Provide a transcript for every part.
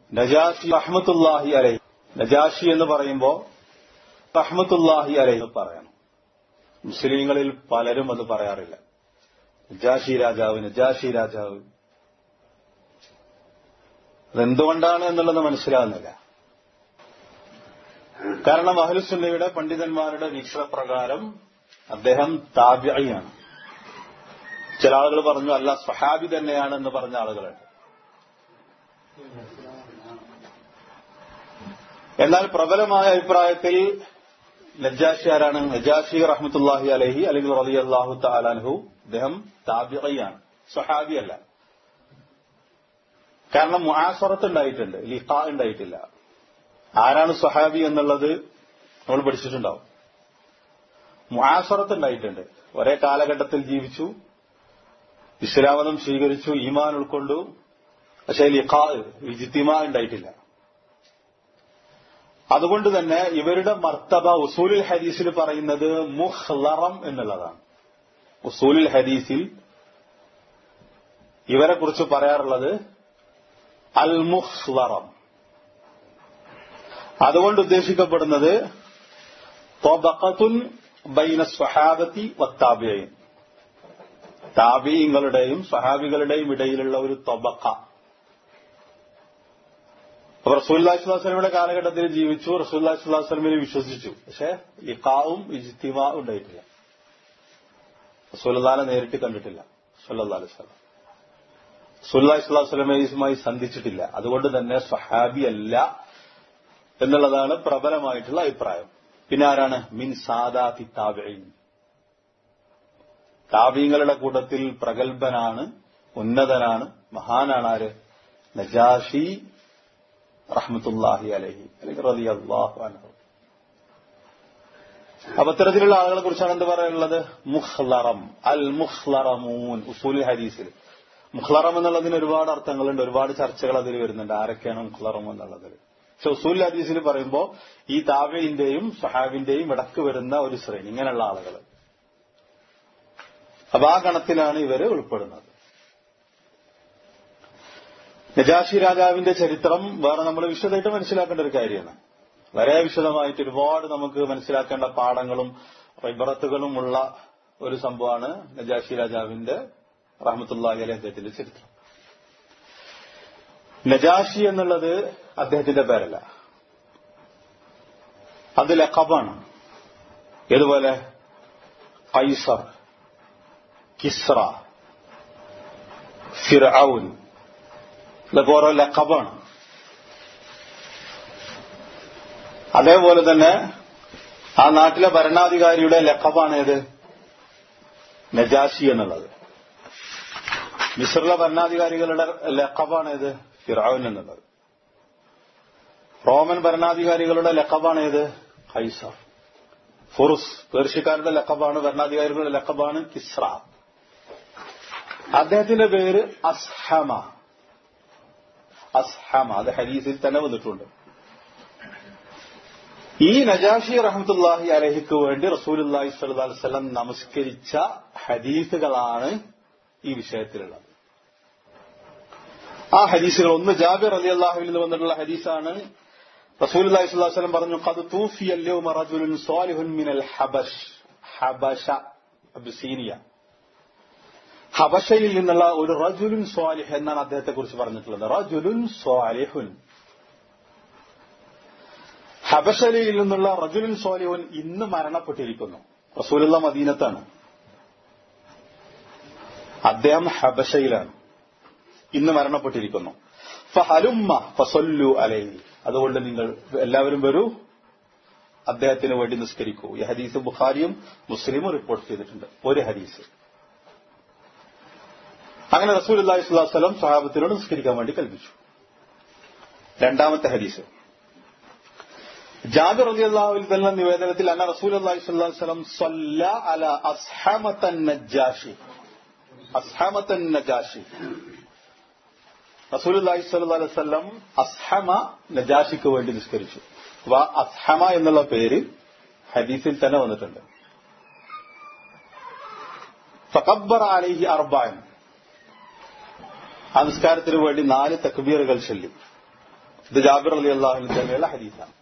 നജാഷി റഹ്മത്തുല്ലാഹി അലൈ നജാഷി എന്ന് പറയുമ്പോ റഹ്മത്തുല്ലാഹി അലൈ എന്ന് പറയണം മുസ്ലിങ്ങളിൽ പലരും അത് പറയാറില്ല നജാഷി രാജാവ് നജാഷി രാജാവ് അതെന്തുകൊണ്ടാണ് എന്നുള്ളത് മനസ്സിലാകുന്നില്ല കാരണം അഹ്ലുസുന്നയുടെ പണ്ഡിതന്മാരുടെ വീക്ഷണപ്രകാരം അദ്ദേഹം താബ്യാണ് ചില ആളുകൾ പറഞ്ഞു അല്ല സ്വഹാബി തന്നെയാണ് എന്ന് പറഞ്ഞ ആളുകളുണ്ട് എന്നാൽ പ്രബലമായ അഭിപ്രായത്തിൽ നജാഷി ആരാണ് നജാഷി റഹ്മത്തുല്ലാഹി അലഹി അല്ലെങ്കിൽ റലി അള്ളാഹു താലാൻഹു അദ്ദേഹം താബിയാണ് സ്വഹാബിയല്ല കാരണം മുആസറത്ത് ഉണ്ടായിട്ടുണ്ട് ലിഖ ഉണ്ടായിട്ടില്ല ആരാണ് സ്വഹാബി എന്നുള്ളത് നമ്മൾ പഠിച്ചിട്ടുണ്ടാവും മുആസറത്ത് ഉണ്ടായിട്ടുണ്ട് ഒരേ കാലഘട്ടത്തിൽ ജീവിച്ചു ഇസ്ലാമതം സ്വീകരിച്ചു ഈമാൻ ഉൾക്കൊണ്ടു പക്ഷേ ലിഖാ ഇജിത്തിമ ഉണ്ടായിട്ടില്ല അതുകൊണ്ട് തന്നെ ഇവരുടെ മർത്തബ ഉസൂലുൽ ഹദീസിൽ പറയുന്നത് മുഹ്ലറം എന്നുള്ളതാണ് ഉസൂലുൽ ഹദീസിൽ ഇവരെ കുറിച്ച് പറയാറുള്ളത് അൽ മുഹ്ലറം അതുകൊണ്ട് ഉദ്ദേശിക്കപ്പെടുന്നത് തൊബക്കത്തുൻ ബൈന സ്വഹാബത്തി വത്താബിയയും താബീങ്ങളുടെയും സ്വഹാബികളുടെയും ഇടയിലുള്ള ഒരു തൊബക്ക അപ്പൊ റസൂല്ലാസ്ലാസ്ലമിയുടെ കാലഘട്ടത്തിൽ ജീവിച്ചു റസൂല്ലാസ്ലാസ്ലമിനെ വിശ്വസിച്ചു പക്ഷെ ഇഖാവും ഇജ്തിമാ ഉണ്ടായിട്ടില്ല റസൂല്ലാനെ നേരിട്ട് കണ്ടിട്ടില്ല സല്ലാ അലൈവലം സുല്ലാസ്ലാസ്ലമയുമായി സന്ധിച്ചിട്ടില്ല അതുകൊണ്ട് തന്നെ സ്വഹാബി അല്ല എന്നുള്ളതാണ് പ്രബലമായിട്ടുള്ള അഭിപ്രായം പിന്നെ ആരാണ് മിൻ സാദാത്തി താബിഈൻ താബീങ്ങളുടെ കൂട്ടത്തിൽ പ്രഗത്ഭനാണ് ഉന്നതനാണ് മഹാനാണ് ആര് നജാഷി റഹ്മത്തുല്ലാഹി അലഹി അല്ലെങ്കിൽ റലി അള്ളാഹു അനഹു അപ്പൊ ഇത്തരത്തിലുള്ള ആളുകളെ കുറിച്ചാണ് എന്ത് പറയാനുള്ളത് മുഹ്ലറം അൽ മുഹ്ലറമൂൻ ഉസൂലി ഹദീസിൽ മുഹ്ലറം എന്നുള്ളതിന് ഒരുപാട് അർത്ഥങ്ങളുണ്ട് ഒരുപാട് ചർച്ചകൾ അതിൽ വരുന്നുണ്ട് ആരൊക്കെയാണ് മുഹ്ലറം എന്നുള്ളതിൽ പക്ഷെ ഉസൂൽ ഹദീസിൽ പറയുമ്പോൾ ഈ താബയിന്റെയും സഹാബിന്റെയും ഇടക്ക് വരുന്ന ഒരു ശ്രേണി ഇങ്ങനെയുള്ള ആളുകൾ അപ്പൊ ആ ഗണത്തിലാണ് ഇവര് ഉൾപ്പെടുന്നത് നജാഷി രാജാവിന്റെ ചരിത്രം വേറെ നമ്മൾ വിശദമായിട്ട് മനസ്സിലാക്കേണ്ട ഒരു കാര്യമാണ് വളരെ വിശദമായിട്ട് ഒരുപാട് നമുക്ക് മനസ്സിലാക്കേണ്ട പാഠങ്ങളും ഇബറത്തുകളും ഉള്ള ഒരു സംഭവമാണ് നജാഷി രാജാവിന്റെ റഹമത്തുല്ലാഹി അലി അദ്ദേഹത്തിന്റെ ചരിത്രം നജാഷി എന്നുള്ളത് അദ്ദേഹത്തിന്റെ പേരല്ല അത് ലഖബാണ് ഏതുപോലെ കൈസർ കിസ്ര ഫിർഔൻ ഇതൊക്കെ ഓരോ ലഖബാണ് അതേപോലെ തന്നെ ആ നാട്ടിലെ ഭരണാധികാരിയുടെ ലഖബാണ് ഏത് നജാഷി എന്നുള്ളത് മിസ്രിലെ ഭരണാധികാരികളുടെ ലഖബാണ് ഏത് ഫിറൌൻ എന്നുള്ളത് റോമൻ ഭരണാധികാരികളുടെ ലഖബാണ് ഏത് ഖൈസർ ഫുറുസ് പേർഷ്യക്കാരുടെ ലക്കബാണ് ഭരണാധികാരികളുടെ ലക്കബാണ് കിസ്ര അദ്ദേഹത്തിന്റെ പേര് അസ്ഹമ അസ്ഹമ അത് ഹരീസിൽ തന്നെ വന്നിട്ടുണ്ട് ഈ നജാഷി റഹമത്തുല്ലാഹി അലഹിക്ക് വേണ്ടി റസൂലുല്ലാഹി സ്വല്ലല്ലാഹി അലൈഹി വസല്ലം നമസ്കരിച്ച ഹദീസുകളാണ് ഈ വിഷയത്തിലുള്ളത് ആ ഹദീസുകൾ ഒന്ന് ജാബിർ അലി അള്ളാഹുവിൽ നിന്ന് വന്നിട്ടുള്ള ഹദീസാണ് റസൂൽ അലൈഹി സ്വല്ലല്ലാഹു അലൈഹി വസല്ലം പറഞ്ഞു ഖദ് തൂഫിയ അൽയൗമ റജുലുൻ സാലിഹുൻ മിനൽ ഹബഷ് ഹബശ അബ്സീനിയ ഹബശയിൽ നിന്നുള്ള ഒരു റജുലുൻ സ്വാലിഹ് എന്നാണ് അദ്ദേഹത്തെ കുറിച്ച് പറഞ്ഞിട്ടുള്ളത് റജുലുൻ സ്വാലിഹുൻ ഹബശയിൽ നിന്നുള്ള റജുലുൻ സ്വാലിഹുൻ ഇന്ന് മരണപ്പെട്ടിരിക്കുന്നു റസൂലുള്ള മദീനത്താണ് അദ്ദേഹം ഹബശയിലാണ് ഇന്ന് മരണപ്പെട്ടിരിക്കുന്നു ഫഹലുമ്മ ഫസല്ലു അലൈഹി അതുകൊണ്ട് നിങ്ങൾ എല്ലാവരും വരൂ അദ്ദേഹത്തിന് വേണ്ടി നിസ്കരിക്കൂ ഈ ഹദീസ് ബുഖാരിയും മുസ്ലിമും റിപ്പോർട്ട് ചെയ്തിട്ടുണ്ട് ഒരു ഹദീസ് അങ്ങനെ റസൂൽ അള്ളാഹി സ്വലം സഹാബത്തിനോട് നിസ്കരിക്കാൻ വേണ്ടി കൽപ്പിച്ചു രണ്ടാമത്തെ ഹദീസ് ജാബിർ അലി അള്ളാഹുവിൽ തന്നെ നിവേദനത്തിൽ അന്ന റസൂൽ അള്ളാഹി സ്വലം സല്ല അല അസ്ഹാമത്തൻ നജാഷി അസ്ഹാമത്തൻ നജാഷി റസൂൽ അള്ളാഹി സ്വല്ലി വല്ലം അസ്ഹമ നജാഷിക്ക് വേണ്ടി നിസ്കരിച്ചു അപ്പൊ അസ്ഹമ എന്നുള്ള പേര് ഹദീസിൽ തന്നെ വന്നിട്ടുണ്ട് ഫക്കബ്ബർ അലൈഹി അർബാൻ ആ നിസ്കാരത്തിന് വേണ്ടി നാല് തക്ബീറുകൾ ചൊല്ലി ഇത് ജാബിർ അലി അള്ളാഹുവിൽ തന്നെയുള്ള ഹദീസാണ്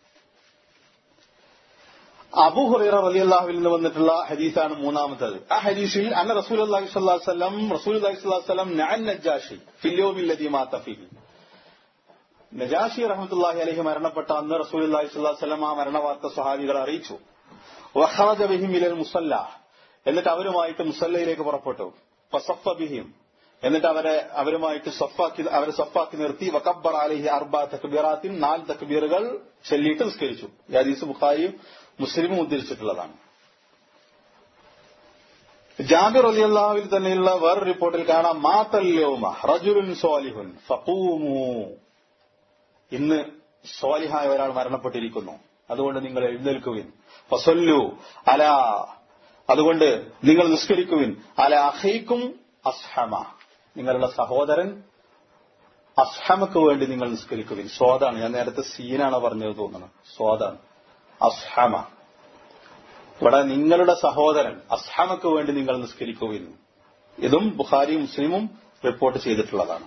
അബു ഹുറൈറ റലി അള്ളാഹുവിൽ നിന്ന് വന്നിട്ടുള്ള ഹദീസാണ് മൂന്നാമത്തത് ആ ഹദീസിൽ അന്ന റസൂൽ അള്ളാഹി സ്വല്ലം റസൂൽ അള്ളാഹി സ്വല്ലം ഞാൻ നജാഷി ഫില്യോമില്ലതി മാത്തഫിഹി നജാഷി റഹ്മത്തുല്ലാഹി അലഹി മരണപ്പെട്ട അന്ന് റസൂൽ അള്ളാഹി സ്വല്ലം ആ മരണവാർത്ത സ്വഹാബികളെ അറിയിച്ചു വഖറജ ബിഹിം ഇലൽ മുസല്ല എന്നിട്ട് അവരുമായിട്ട് മുസല്ലയിലേക്ക് പുറപ്പെട്ടു ഫസഫ ബിഹിം എന്നിട്ട് അവരെ അവരുമായിട്ട് സഫാക്കി അവരെ സഫാക്കി നിർത്തി വക്കബ്ബർ അലഹി അർബ തക്ബീറാത്തിൻ നാല് തക്ബീറുകൾ ചൊല്ലിയിട്ട് നിസ്കരിച്ചു ഈ ഹദീസ് ബുഖാരിയും മുസ്ലിമും ഉദ്ധരിച്ചിട്ടുള്ളതാണ് ജാബിർ അലി അള്ളാഹുവിൽ തന്നെയുള്ള വേറെ റിപ്പോർട്ടിൽ കാണാം മാതല്യോമ റജുലുൻ സോലിഹുൻ ഫഖൂമു ഇന്ന് സ്വാലിഹായ ഒരാൾ മരണപ്പെട്ടിരിക്കുന്നു അതുകൊണ്ട് നിങ്ങൾ എഴുന്നേൽക്കുവിൻ ഫസല്ലു അല അതുകൊണ്ട് നിങ്ങൾ നിസ്കരിക്കുവിൻ അല അഹൈക്കും അസ്ഹമ നിങ്ങളുടെ സഹോദരൻ അസ്ഹമക്ക് വേണ്ടി നിങ്ങൾ നിസ്കരിക്കുവിൻ സ്വാദാണ് ഞാൻ നേരത്തെ സീനാണ് പറഞ്ഞത് തോന്നുന്നത് സ്വാദാണ് അസ്ഹമ ഇവിടെ നിങ്ങളുടെ സഹോദരൻ അസ്ഹമക്ക് വേണ്ടി നിങ്ങൾ നിസ്കരിക്കുവിൻ ഇതും ബുഖാരിയും മുസ്ലിമും റിപ്പോർട്ട് ചെയ്തിട്ടുള്ളതാണ്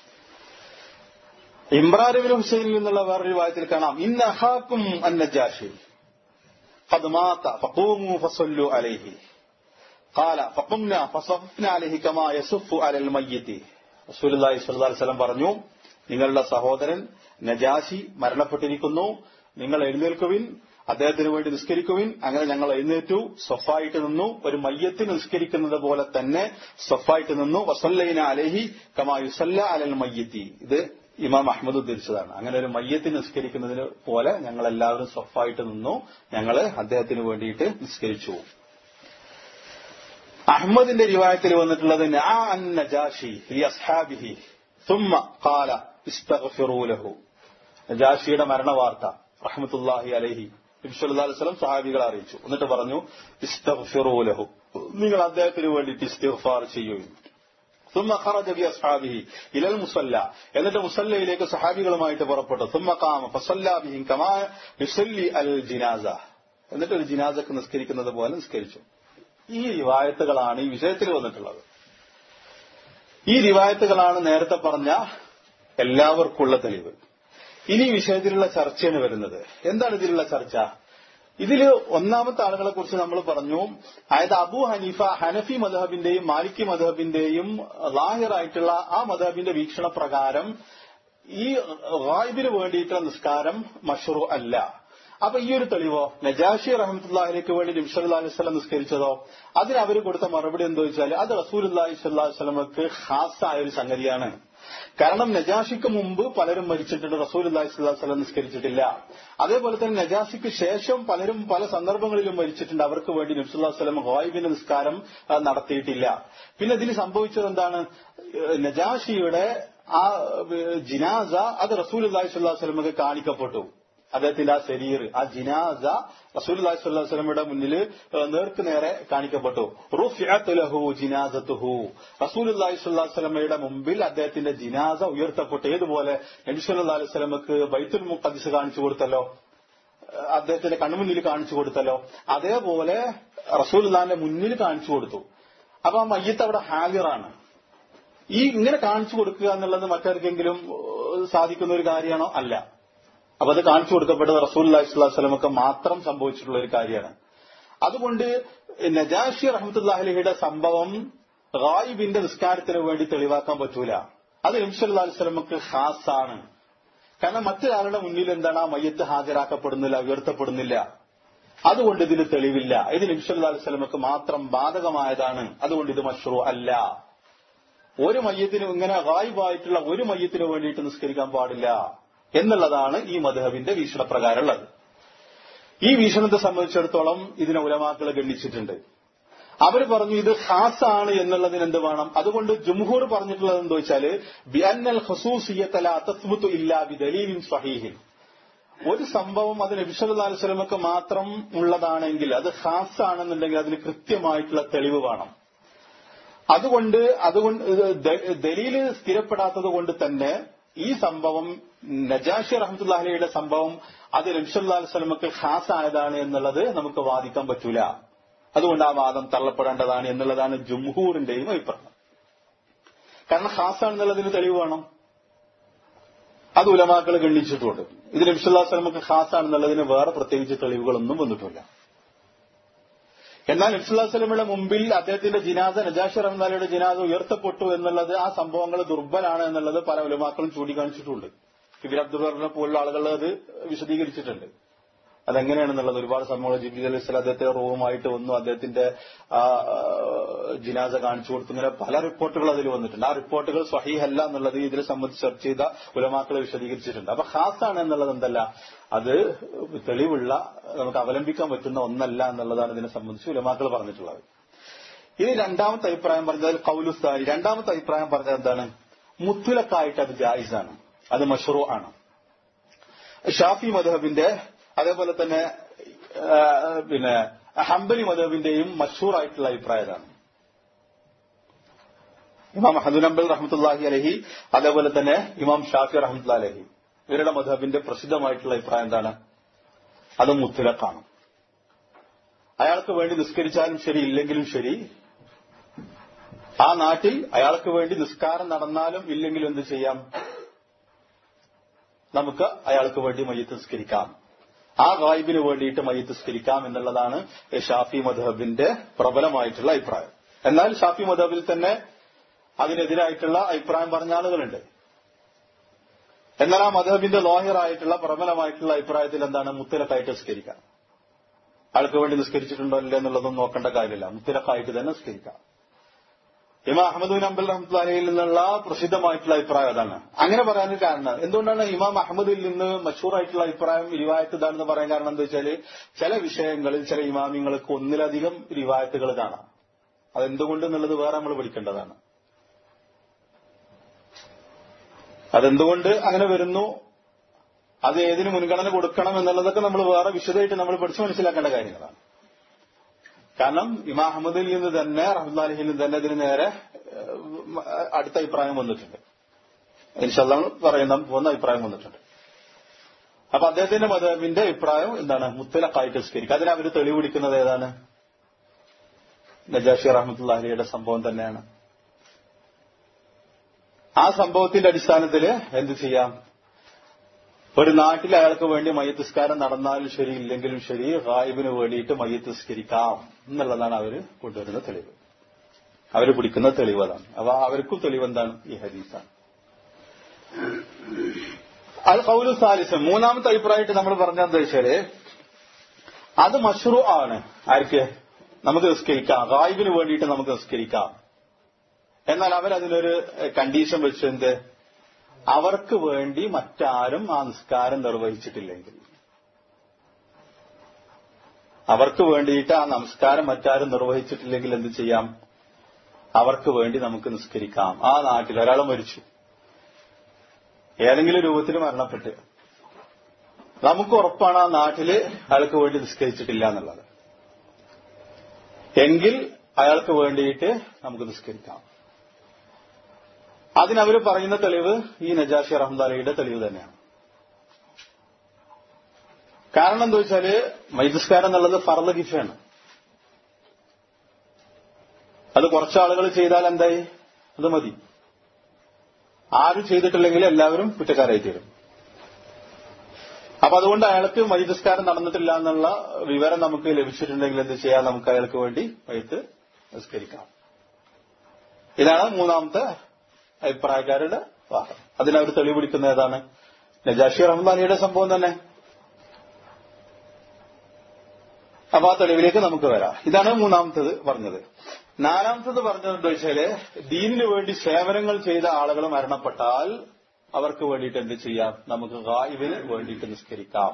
ഇമ്രാനുബിൻ ഹുസൈനിൽ നിന്നുള്ള വേറൊരു വായത്തിൽ കാണാം ഇന്ന അഹാക്കും അന്നജാഷി قد مات فقوموا فصلوا عليه قال فقمنا فصفنا عليه كما يصف على الميت رسول الله صلى الله عليه وسلم പറഞ്ഞു നിങ്ങളുടെ സഹോദരൻ നജാശി മരണപ്പെട്ടിരിക്കുന്നു നിങ്ങൾ എഴുന്നേൽക്കുവിൻ അദ്ദേഹത്തിന് വേണ്ടി നിസ്കരിക്കുവിൻ അങ്ങനെ ഞങ്ങൾ എഴുന്നേറ്റു സൊഫായിട്ട് നിന്നു ഒരു മയ്യത്തിന് നിസ്കരിക്കുന്നത് പോലെ തന്നെ സൊഫായിട്ട് നിന്നു വസല്ലൈന അലഹി കമാ യുസല്ല അലൽ മയ്യത്തി ഇത് ഇമാം അഹമ്മദ് ഉദ്ധരിച്ചതാണ് അങ്ങനെ ഒരു മയ്യത്തിന് നിസ്കരിക്കുന്നതിന് പോലെ ഞങ്ങൾ എല്ലാവരും സൊഫായിട്ട് നിന്നു ഞങ്ങൾ അദ്ദേഹത്തിന് വേണ്ടിയിട്ട് നിസ്കരിച്ചു അഹമ്മദിന്റെ റിവായത്തിൽ വന്നിട്ടുള്ളത് നജാഷി അസ്ഹാബിഹി സുമ്മ കാല ഇസ്തഗ്ഫിറൂലഹു നജാഷിയുടെ മരണവാർത്ത റഹ്മത്തുല്ലാഹി അലഹി ഇബ്സുല്ലാസ്ലം സഹാബികളെ അറിയിച്ചു എന്നിട്ട് പറഞ്ഞു ഇസ്തഗ്ഫിറൂലഹു നിങ്ങൾ അദ്ദേഹത്തിന് വേണ്ടിയിട്ട് ഇസ്തിഗ്ഫാർ ചെയ്യുകയും ثم خرج بأصحابه إلى المصلى എന്നിട്ട് മുസല്ലയിലേക്ക് സഹാബികളുമായിട്ട് പുറപ്പെട്ടു ثم قام فصلى بهم كما يصلي الجنازة എന്നിട്ട് ഒരു ജിനാസക്ക് നിസ്കരിക്കുന്നത് പോലെ നിസ്കരിച്ചു ഈ റിവായത്തുകളാണ് ഈ വിഷയത്തിൽ വന്നിട്ടുള്ളത് ഈ റിവായത്തുകളാണ് നേരത്തെ പറഞ്ഞ എല്ലാവർക്കുള്ള തെളിവ് ഇനി ഈ വിഷയത്തിലുള്ള ചർച്ചയാണ് വരുന്നത് എന്താണ് ഇതിലുള്ള ചർച്ച ഇതിൽ ഒന്നാമത്തെ ആളുകളെ കുറിച്ച് നമ്മൾ പറഞ്ഞു അതായത് അബു ഹനീഫ ഹനഫി മധബിന്റെയും മാലിക്കി മധബിന്റെയും ലാഹിറായിട്ടുള്ള ആ മധബിന്റെ വീക്ഷണ പ്രകാരം ഈ ഗായിബിന് വേണ്ടിയിട്ടുള്ള നിസ്കാരം മഷറു അല്ല അപ്പൊ ഈ ഒരു തെളിവോ നജാഷി റഹമത്തുല്ലാഹിലേക്ക് വേണ്ടി നബ്സല്ലാ അലൈഹി സ്വലം നിസ്കരിച്ചതോ അതിന് അവർ കൊടുത്ത മറുപടി എന്താ വെച്ചാൽ അത് റസൂൽ അള്ളാഹി സ്വല്ലാഹു വസ്ലമക്ക് ഹാസായ ഒരു സംഗതിയാണ് കാരണം നജാഷിക്ക് മുമ്പ് പലരും മരിച്ചിട്ടുണ്ട് റസൂൽ അള്ളാഹി സ്വല്ലാ വസ്ലം നിസ്കരിച്ചിട്ടില്ല അതേപോലെ തന്നെ നജാഷിക്ക് ശേഷം പലരും പല സന്ദർഭങ്ങളിലും മരിച്ചിട്ടുണ്ട് അവർക്ക് വേണ്ടി നബ്സുല്ലാ വസ്ലം ഗോയിബിന്റെ നിസ്കാരം നടത്തിയിട്ടില്ല പിന്നെ ഇതിന് സംഭവിച്ചത് എന്താണ് നജാഷിയുടെ ആ ജിനാസ അത് റസൂൽ അള്ളാഹി സ്വല്ലാ വസ്ലമക്ക് കാണിക്കപ്പെട്ടു അദ്ദേഹത്തിന്റെ ആ ശരീർ ആ ജിനാസ റസൂൽ അള്ളാഹി സ്വലമയുടെ മുന്നിൽ നേർക്ക് നേരെ കാണിക്കപ്പെട്ടു റുഫിഅത്തുലഹു ജിനാസത്തുഹു റസൂൽ അള്ളാഹി സ്വലമയുടെ മുമ്പിൽ അദ്ദേഹത്തിന്റെ ജിനാസ ഉയർത്തപ്പെട്ടു ഏതുപോലെ നബി സല്ലാ അലൈഹി സ്വലമക്ക് ബൈത്തുൽ മുഖദ്സ് കാണിച്ചു കൊടുത്തല്ലോ അദ്ദേഹത്തിന്റെ കണ്ണുമുന്നിൽ കാണിച്ചു കൊടുത്തല്ലോ അതേപോലെ റസൂൽ അള്ളാഹിന്റെ മുന്നിൽ കാണിച്ചു കൊടുത്തു അപ്പൊ ആ മയ്യത്ത് അവിടെ ഹാജറാണ് ഈ ഇങ്ങനെ കാണിച്ചു കൊടുക്കുക എന്നുള്ളത് മറ്റാർക്കെങ്കിലും സാധിക്കുന്ന ഒരു കാര്യമാണോ അല്ല അപ്പൊ അത് കാണിച്ചു കൊടുക്കപ്പെട്ടത് റസൂൽ അള്ളാഹിസ്വലമൊക്കെ മാത്രം സംഭവിച്ചിട്ടുള്ള ഒരു കാര്യമാണ് അതുകൊണ്ട് നജാഷി റഹമത്തുല്ലാഹിയുടെ സംഭവം റായിബിന്റെ നിസ്കാരത്തിന് വേണ്ടി തെളിവാക്കാൻ പറ്റൂല അത് നബ്സല്ലാ സ്വലമക്ക് ഹാസാണ് കാരണം മറ്റൊരാളുടെ മുന്നിൽ എന്താണ് ആ മയ്യത്ത് ഹാജരാക്കപ്പെടുന്നില്ല ഉയർത്തപ്പെടുന്നില്ല അതുകൊണ്ട് ഇതിന് തെളിവില്ല ഇത് നബ്സല്ലാ സ്വലമക്ക് മാത്രം ബാധകമായതാണ് അതുകൊണ്ട് ഇത് മഷ്റൂ അല്ല ഒരു മയ്യത്തിന് ഇങ്ങനെ റായിബായിട്ടുള്ള ഒരു മയ്യത്തിന് വേണ്ടിയിട്ട് നിസ്കരിക്കാൻ പാടില്ല എന്നുള്ളതാണ് ഈ മധുഹബിന്റെ വീക്ഷണപ്രകാരമുള്ളത് ഈ വീക്ഷണത്തെ സംബന്ധിച്ചിടത്തോളം ഇതിനെ ഉലമാക്കൾ ഗണ്ണിച്ചിട്ടുണ്ട് അവർ പറഞ്ഞു ഇത് ഖാസാണ് എന്നുള്ളതിന് എന്ത് വേണം അതുകൊണ്ട് ജുംഹൂർ പറഞ്ഞിട്ടുള്ളത് എന്താ വെച്ചാല് ബിഅന്നൽ ഖസൂസിയത്തല തസ്ബുത്തു ഇല്ലാ ബിദലീലിൻ സ്വഹീഹിൻ ഒരു സംഭവം അത് നബിസല്ലാ അലുസ്ലമക്ക് മാത്രം ഉള്ളതാണെങ്കിൽ അത് ഖാസ് ആണെന്നുണ്ടെങ്കിൽ അതിന് കൃത്യമായിട്ടുള്ള തെളിവ് വേണം അതുകൊണ്ട് അതുകൊണ്ട് ദലീല് സ്ഥിരപ്പെടാത്തത് കൊണ്ട് തന്നെ ഈ സംഭവം നജാഷി റഹമത്തുല്ലാഹിയുടെ സംഭവം അത് നബ്സല്ലാ സ്വലമക്ക് ഖാസ് ആയതാണ് എന്നുള്ളത് നമുക്ക് വാദിക്കാൻ പറ്റൂല അതുകൊണ്ട് ആ വാദം തള്ളപ്പെടേണ്ടതാണ് എന്നുള്ളതാണ് ജുംഹൂറിന്റെയും അഭിപ്രായം കാരണം ഖാസ് ആണെന്നുള്ളതിന് തെളിവ് വേണം അത് ഉലമാക്കൾ ഗണ്ണിച്ചിട്ടുണ്ട് ഇത് നബ്സുല്ലാസ്ലമക്ക് ഖാസാണെന്നുള്ളതിന് വേറെ പ്രത്യേകിച്ച് തെളിവുകളൊന്നും വന്നിട്ടില്ല എന്നാൽ നബ്സുല്ലാസ്ലമയുടെ മുമ്പിൽ അദ്ദേഹത്തിന്റെ ജിനാസ നജാഷി റഹ്മാലയുടെ ജിനാസ ഉയർത്തപ്പെട്ടു എന്നുള്ളത് ആ സംഭവങ്ങൾ ദുർബലാണ് എന്നുള്ളത് പല ഉലമാക്കളും ചൂണ്ടിക്കാണിച്ചിട്ടുണ്ട് ഇബിൻ അബ്ദുബറിനെ പോലുള്ള ആളുകൾ അത് വിശദീകരിച്ചിട്ടുണ്ട് അതെങ്ങനെയാണെന്നുള്ളത് ഒരുപാട് സംഭവങ്ങൾ ജിബിലി അലൈഹി സ്വലാം അദ്ദേഹത്തെ റൂമായിട്ട് വന്നു അദ്ദേഹത്തിന്റെ ആ ജിനാസ കാണിച്ചു കൊടുത്തു ഇങ്ങനെ പല റിപ്പോർട്ടുകൾ അതിൽ വന്നിട്ടുണ്ട് ആ റിപ്പോർട്ടുകൾ സ്വഹീഹല്ല എന്നുള്ളത് ഇതിനെ സംബന്ധിച്ച് ചർച്ച ചെയ്ത ഉലമാക്കളെ വിശദീകരിച്ചിട്ടുണ്ട് അപ്പൊ ഖാസാണ് എന്നുള്ളത് എന്തല്ല അത് തെളിവുള്ള നമുക്ക് അവലംബിക്കാൻ പറ്റുന്ന ഒന്നല്ല എന്നുള്ളതാണ് ഇതിനെ സംബന്ധിച്ച് ഉലമാക്കൾ പറഞ്ഞിട്ടുള്ളത് ഇനി രണ്ടാമത്തെ അഭിപ്രായം പറഞ്ഞത് കൗലുസ്ഥാനി രണ്ടാമത്തെ അഭിപ്രായം പറഞ്ഞത് എന്താണ് മുത്തുലക്കായിട്ട് അത് ജായിസാണ് അത് മഷ്റൂ ആണ് ഷാഫി മധബിന്റെ അതേപോലെ തന്നെ പിന്നെ ഹംബലി മധബിന്റെയും മഷൂറായിട്ടുള്ള അഭിപ്രായതാണ് ഇമാം ഹദുൻ അംബൽ റഹ്മത്തുല്ലാഹി അലഹി അതേപോലെ തന്നെ ഇമാം ഷാഫി റഹ്മത്തുള്ള അലഹി ഇവരുടെ മധബിന്റെ പ്രസിദ്ധമായിട്ടുള്ള അഭിപ്രായം എന്താണ് അത് മുത്തുലക്കാണ് അയാൾക്ക് വേണ്ടി നിസ്കരിച്ചാലും ശരി ഇല്ലെങ്കിലും ശരി ആ നാട്ടിൽ അയാൾക്ക് വേണ്ടി നിസ്കാരം നടന്നാലും ഇല്ലെങ്കിലും എന്ത് ചെയ്യാം നമുക്ക് അയാൾക്ക് വേണ്ടി മയ്യത്ത് നിസ്കരിക്കാം ആ ഗായിബിന് വേണ്ടിയിട്ട് മയ്യത്ത് നിസ്കരിക്കാം എന്നുള്ളതാണ് ഷാഫി മധബിന്റെ പ്രബലമായിട്ടുള്ള അഭിപ്രായം എന്നാൽ ഷാഫി മധബിൽ തന്നെ അതിനെതിരായിട്ടുള്ള അഭിപ്രായം പറഞ്ഞ ആളുകളുണ്ട് എന്നാൽ ആ മധബിന്റെ ലോഹിറായിട്ടുള്ള പ്രബലമായിട്ടുള്ള അഭിപ്രായത്തിൽ എന്താണ് മുത്തലക്കായിട്ട് നിസ്കരിക്കാം അയാൾക്ക് വേണ്ടി നിസ്കരിച്ചിട്ടുണ്ടോ ഇല്ല എന്നുള്ളതും നോക്കേണ്ട കാര്യമില്ല മുത്തലക്കായിട്ട് തന്നെ നിസ്കരിക്കാം ഇമാം അഹമ്മദ് ബിൻ അംബൽ റഹ്മത്തുള്ളാഹിയിൽ നിന്നുള്ള പ്രസിദ്ധമായിട്ടുള്ള അഭിപ്രായം അതാണ് അങ്ങനെ പറയാൻ കാരണം എന്തുകൊണ്ടാണ് ഇമാം അഹമ്മദിൽ നിന്ന് മഷൂറായിട്ടുള്ള അഭിപ്രായം റിവായത്ത് ഇതാണെന്ന് പറയാൻ കാരണം എന്താ വെച്ചാല് ചില വിഷയങ്ങളിൽ ചില ഇമാമിങ്ങൾക്ക് ഒന്നിലധികം റിവായത്തുകൾ കാണാം അതെന്തുകൊണ്ട് എന്നുള്ളത് വേറെ നമ്മൾ പഠിക്കേണ്ടതാണ് അതെന്തുകൊണ്ട് അങ്ങനെ വരുന്നു അത് ഏതിന് മുൻഗണന കൊടുക്കണം എന്നുള്ളതൊക്കെ നമ്മൾ വേറെ വിശദമായിട്ട് നമ്മൾ പഠിച്ചു മനസ്സിലാക്കേണ്ട കാര്യങ്ങളാണ് കാരണം ഇമാ അഹമ്മദിൽ നിന്ന് തന്നെ റഹ്മാലിഹിൽ നിന്ന് തന്നെ ഇതിന് നേരെ അടുത്ത അഭിപ്രായം വന്നിട്ടുണ്ട് ഇൻഷല്ല പറയുന്ന പോകുന്ന അഭിപ്രായം വന്നിട്ടുണ്ട് അപ്പൊ അദ്ദേഹത്തിന്റെ മതവിന്റെ അഭിപ്രായം എന്താണ് മുത്തലക്കായിട്ട് നിസ്കരിക്കുക അതിന് അവർ തെളിവെടുക്കുന്നത് ഏതാണ് നജാഷി റഹ്മത്തുല്ലാഹിയുടെ സംഭവം തന്നെയാണ് ആ സംഭവത്തിന്റെ അടിസ്ഥാനത്തിൽ എന്ത് ചെയ്യാം ഒരു നാട്ടിൽ അയാൾക്ക് വേണ്ടി മയ്യത്തിസ്കാരം നടന്നാലും ശരി ഇല്ലെങ്കിലും ശരി ഹായിബിന് വേണ്ടിയിട്ട് മയ്യത്തിസ്കരിക്കാം എന്നുള്ളതാണ് അവർ കൊണ്ടുവരുന്ന തെളിവ് അവർ പിടിക്കുന്ന തെളിവ് അതാണ് അപ്പൊ അവർക്കും തെളിവ് എന്താണ് ഈ ഹദീസാണ് അത് കൗലു സാലിസം മൂന്നാമത്തെ അഭിപ്രായമായിട്ട് നമ്മൾ പറഞ്ഞെന്താ വെച്ചാല് അത് മഷ്റൂ ആണ് ആർക്ക് നമുക്ക് നിസ്കരിക്കാം ഹായിബിന് വേണ്ടിയിട്ട് നമുക്ക് നിസ്കരിക്കാം എന്നാൽ അവരതിനൊരു കണ്ടീഷൻ വെച്ചെന്ത് അവർക്ക് വേണ്ടി മറ്റാരും ആ നിസ്കാരം നിർവഹിച്ചിട്ടില്ലെങ്കിൽ അവർക്ക് വേണ്ടിയിട്ട് ആ നമസ്കാരം മറ്റാരും നിർവഹിച്ചിട്ടില്ലെങ്കിൽ എന്ത് ചെയ്യാം അവർക്ക് വേണ്ടി നമുക്ക് നിസ്കരിക്കാം ആ നാട്ടിൽ ഒരാൾ മരിച്ചു ഏതെങ്കിലും രൂപത്തിൽ മരണപ്പെട്ട് നമുക്ക് ഉറപ്പാണ് ആ നാട്ടില് അയാൾക്ക് വേണ്ടി നിസ്കരിച്ചിട്ടില്ല എന്നുള്ളത് എങ്കിൽ അയാൾക്ക് വേണ്ടിയിട്ട് നമുക്ക് നിസ്കരിക്കാം അതിനവർ പറയുന്ന തെളിവ് ഈ നജാഷി റഹ്മദാലയുടെ തെളിവ് തന്നെയാണ് കാരണം എന്താ വെച്ചാല് മൈദസ്കാരം എന്നുള്ളത് ഫർദ് കിഫയാണ് അത് കുറച്ചാളുകൾ ചെയ്താൽ എന്തായി അത് മതി ആരും ചെയ്തിട്ടില്ലെങ്കിൽ എല്ലാവരും കുറ്റക്കാരായി തീരും അപ്പൊ അതുകൊണ്ട് അയാൾക്ക് മൈദസ്കാരം നടന്നിട്ടില്ല എന്നുള്ള വിവരം നമുക്ക് ലഭിച്ചിട്ടുണ്ടെങ്കിൽ എന്ത് ചെയ്യാം നമുക്ക് അയാൾക്ക് വേണ്ടി വൈത്ത് നിസ്കരിക്കാം ഇതാണ് മൂന്നാമത്തെ അഭിപ്രായക്കാരുടെ വാദം അതിനവർ തെളിവെടുക്കുന്ന ഏതാണ് നജാഷി റഹ്മാനിയുടെ സംഭവം തന്നെ അപ്പൊ ആ തെളിവിലേക്ക് നമുക്ക് വരാം ഇതാണ് മൂന്നാമത്തത് പറഞ്ഞത് നാലാമത്തത് പറഞ്ഞത് എന്താ വെച്ചാല് ദീനിനു വേണ്ടി സേവനങ്ങൾ ചെയ്ത ആളുകൾ മരണപ്പെട്ടാൽ അവർക്ക് വേണ്ടിയിട്ട് എന്ത് ചെയ്യാം നമുക്ക് ഗായിബിന് വേണ്ടിയിട്ട് നിസ്കരിക്കാം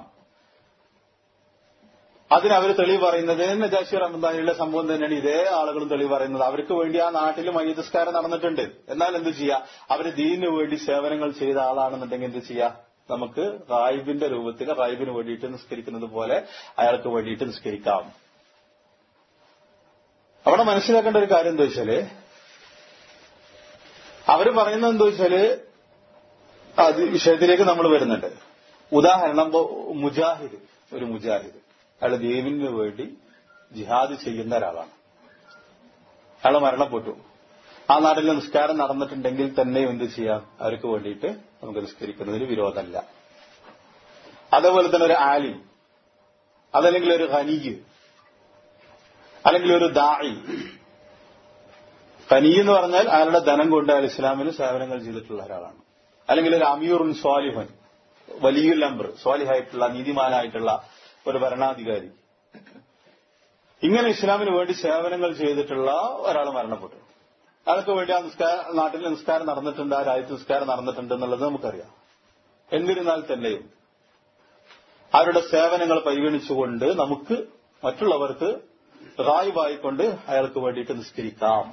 അതിന് അവർ തെളിവ് പറയുന്നത് നജാഷി റഹ്മദാനിയുടെ സംഭവം തന്നെയാണ് ഇതേ ആളുകളും തെളിവ് പറയുന്നത് അവർക്ക് വേണ്ടി ആ നാട്ടിൽ മയ്യസ്കാരം നടന്നിട്ടുണ്ട് എന്നാൽ എന്ത് ചെയ്യാ അവര് ദീനിനു വേണ്ടി സേവനങ്ങൾ ചെയ്ത ആളാണെന്നുണ്ടെങ്കിൽ എന്ത് ചെയ്യാ നമുക്ക് റായിബിന്റെ രൂപത്തിൽ റായിബിന് വേണ്ടിയിട്ട് നിസ്കരിക്കുന്നത് പോലെ അയാൾക്ക് വേണ്ടിയിട്ട് നിസ്കരിക്കാം അവിടെ മനസ്സിലാക്കേണ്ട ഒരു കാര്യം എന്താ വെച്ചാല് അവര് പറയുന്നത് എന്താ വെച്ചാല് അത് വിഷയത്തിലേക്ക് നമ്മൾ വരുന്നുണ്ട് ഉദാഹരണം മുജാഹിദ് ഒരു മുജാഹിദ് അയാൾ ദീവിന് വേണ്ടി ജിഹാദ് ചെയ്യുന്ന ഒരാളാണ് അയാൾ മരണപ്പെട്ടു ആ നാട്ടിൽ നിസ്കാരം നടന്നിട്ടുണ്ടെങ്കിൽ തന്നെ എന്ത് ചെയ്യാം അവർക്ക് വേണ്ടിയിട്ട് നമുക്ക് നിസ്കരിക്കുന്നതിന് വിരോധമല്ല അതേപോലെ തന്നെ ഒരു ആലിം അതല്ലെങ്കിൽ ഒരു ഖനീയ് അല്ലെങ്കിൽ ഒരു ദായി ഖനി എന്ന് പറഞ്ഞാൽ അയാളുടെ ധനം കൊണ്ട് അയാൾ ഇസ്ലാമിന് സേവനങ്ങൾ ചെയ്തിട്ടുള്ള ഒരാളാണ് അല്ലെങ്കിൽ ഒരു അമീറുൻ സ്വാലിഹൻ വലിയുൽ അംബർ സ്വാലിഹായിട്ടുള്ള നീതിമാനായിട്ടുള്ള ഒരു ഭരണാധികാരി ഇങ്ങനെ ഇസ്ലാമിന് വേണ്ടി സേവനങ്ങൾ ചെയ്തിട്ടുള്ള ഒരാൾ മരണപ്പെട്ടു അയാൾക്ക് വേണ്ടി ആ നിസ്കാര നാട്ടിൽ നിസ്കാരം നടന്നിട്ടുണ്ട് ആ രാജ്യത്ത് നിസ്കാരം നടന്നിട്ടുണ്ട് എന്നുള്ളത് നമുക്കറിയാം എന്നിരുന്നാൽ തന്നെയും അവരുടെ സേവനങ്ങൾ പരിഗണിച്ചുകൊണ്ട് നമുക്ക് മറ്റുള്ളവർക്ക് റായിവായിക്കൊണ്ട് അയാൾക്ക് വേണ്ടിയിട്ട് നിസ്കരിക്കാം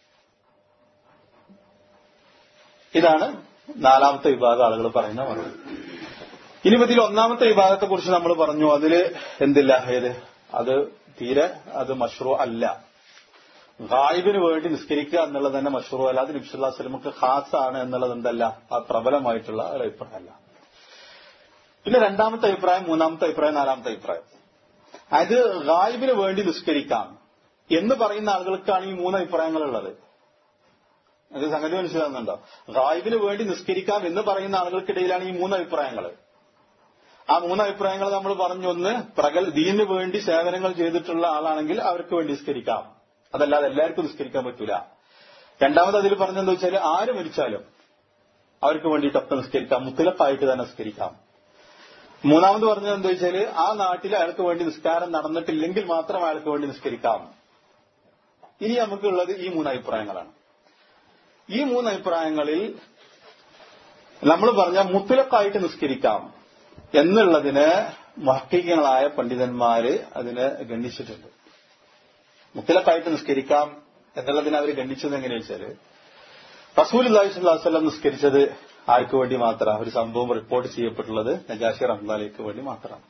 ഇതാണ് നാലാമത്തെ വിഭാഗം ആളുകൾ പറയുന്ന മറുപടി ഇനി ഇതിൽ ഒന്നാമത്തെ വിഭാഗത്തെ കുറിച്ച് നമ്മൾ പറഞ്ഞു അതില് എന്തില്ല ഏത് അത് തീരെ അത് മഷ്റൂ അല്ല ഗായിബിന് വേണ്ടി നിസ്കരിക്കുക എന്നുള്ളത് തന്നെ മഷ്റൂ അല്ല അത് നബ്സുല്ലാ സ്വലമുക്ക് ഖാസാണ് എന്നുള്ളത് എന്തല്ല ആ പ്രബലമായിട്ടുള്ള ഒരു അഭിപ്രായമല്ല പിന്നെ രണ്ടാമത്തെ അഭിപ്രായം മൂന്നാമത്തെ അഭിപ്രായം നാലാമത്തെ അഭിപ്രായം അത് ഗായിബിന് വേണ്ടി നിസ്കരിക്കാം എന്ന് പറയുന്ന ആളുകൾക്കാണ് ഈ മൂന്ന് അഭിപ്രായങ്ങളുള്ളത് അത് സംഗതി മനസ്സിലാകുന്നുണ്ടോ ഗായിബിന് വേണ്ടി നിസ്കരിക്കാം എന്ന് പറയുന്ന ആളുകൾക്കിടയിലാണ് ഈ മൂന്ന് അഭിപ്രായങ്ങൾ ആ മൂന്ന് അഭിപ്രായങ്ങൾ നമ്മൾ പറഞ്ഞു ഒന്ന് പ്രഗൽ ദീനിന് വേണ്ടി സേവനങ്ങൾ ചെയ്തിട്ടുള്ള ആളാണെങ്കിൽ അവർക്ക് വേണ്ടി നിസ്കരിക്കാം അതല്ലാതെ എല്ലാവർക്കും നിസ്കരിക്കാൻ പറ്റൂല രണ്ടാമത് അതിൽ പറഞ്ഞെന്താ വെച്ചാൽ ആര് മരിച്ചാലും അവർക്ക് വേണ്ടിയിട്ടൊക്കെ നിസ്കരിക്കാം മുത്തലപ്പായിട്ട് തന്നെ നിസ്കരിക്കാം മൂന്നാമത് പറഞ്ഞത് എന്താ വെച്ചാൽ ആ നാട്ടിൽ അയാൾക്ക് വേണ്ടി നിസ്കാരം നടന്നിട്ടില്ലെങ്കിൽ മാത്രം അയാൾക്ക് വേണ്ടി നിസ്കരിക്കാം ഇനി നമുക്കുള്ളത് ഈ മൂന്ന് അഭിപ്രായങ്ങളാണ് ഈ മൂന്ന് അഭിപ്രായങ്ങളിൽ നമ്മൾ പറഞ്ഞ മുത്തലക്കായിട്ട് നിസ്കരിക്കാം എന്നുള്ളതിന് മഹക്കികളായ പണ്ഡിതന്മാര് അതിനെ ഗണ്ണിച്ചിട്ടുണ്ട് മുത്തലക്കായിട്ട് നിസ്കരിക്കാം എന്നുള്ളതിനെ അവർ ഗണ്ണിച്ചത് എങ്ങനെയാ വെച്ചാല് റസൂൽ അള്ളാഹിസ്വല്ലാം നിസ്കരിച്ചത് ആർക്ക് വേണ്ടി മാത്രമാണ് ഒരു സംഭവം റിപ്പോർട്ട് ചെയ്യപ്പെട്ടുള്ളത് നജാഷി റഹ്ലാലേക്ക് വേണ്ടി മാത്രമാണ്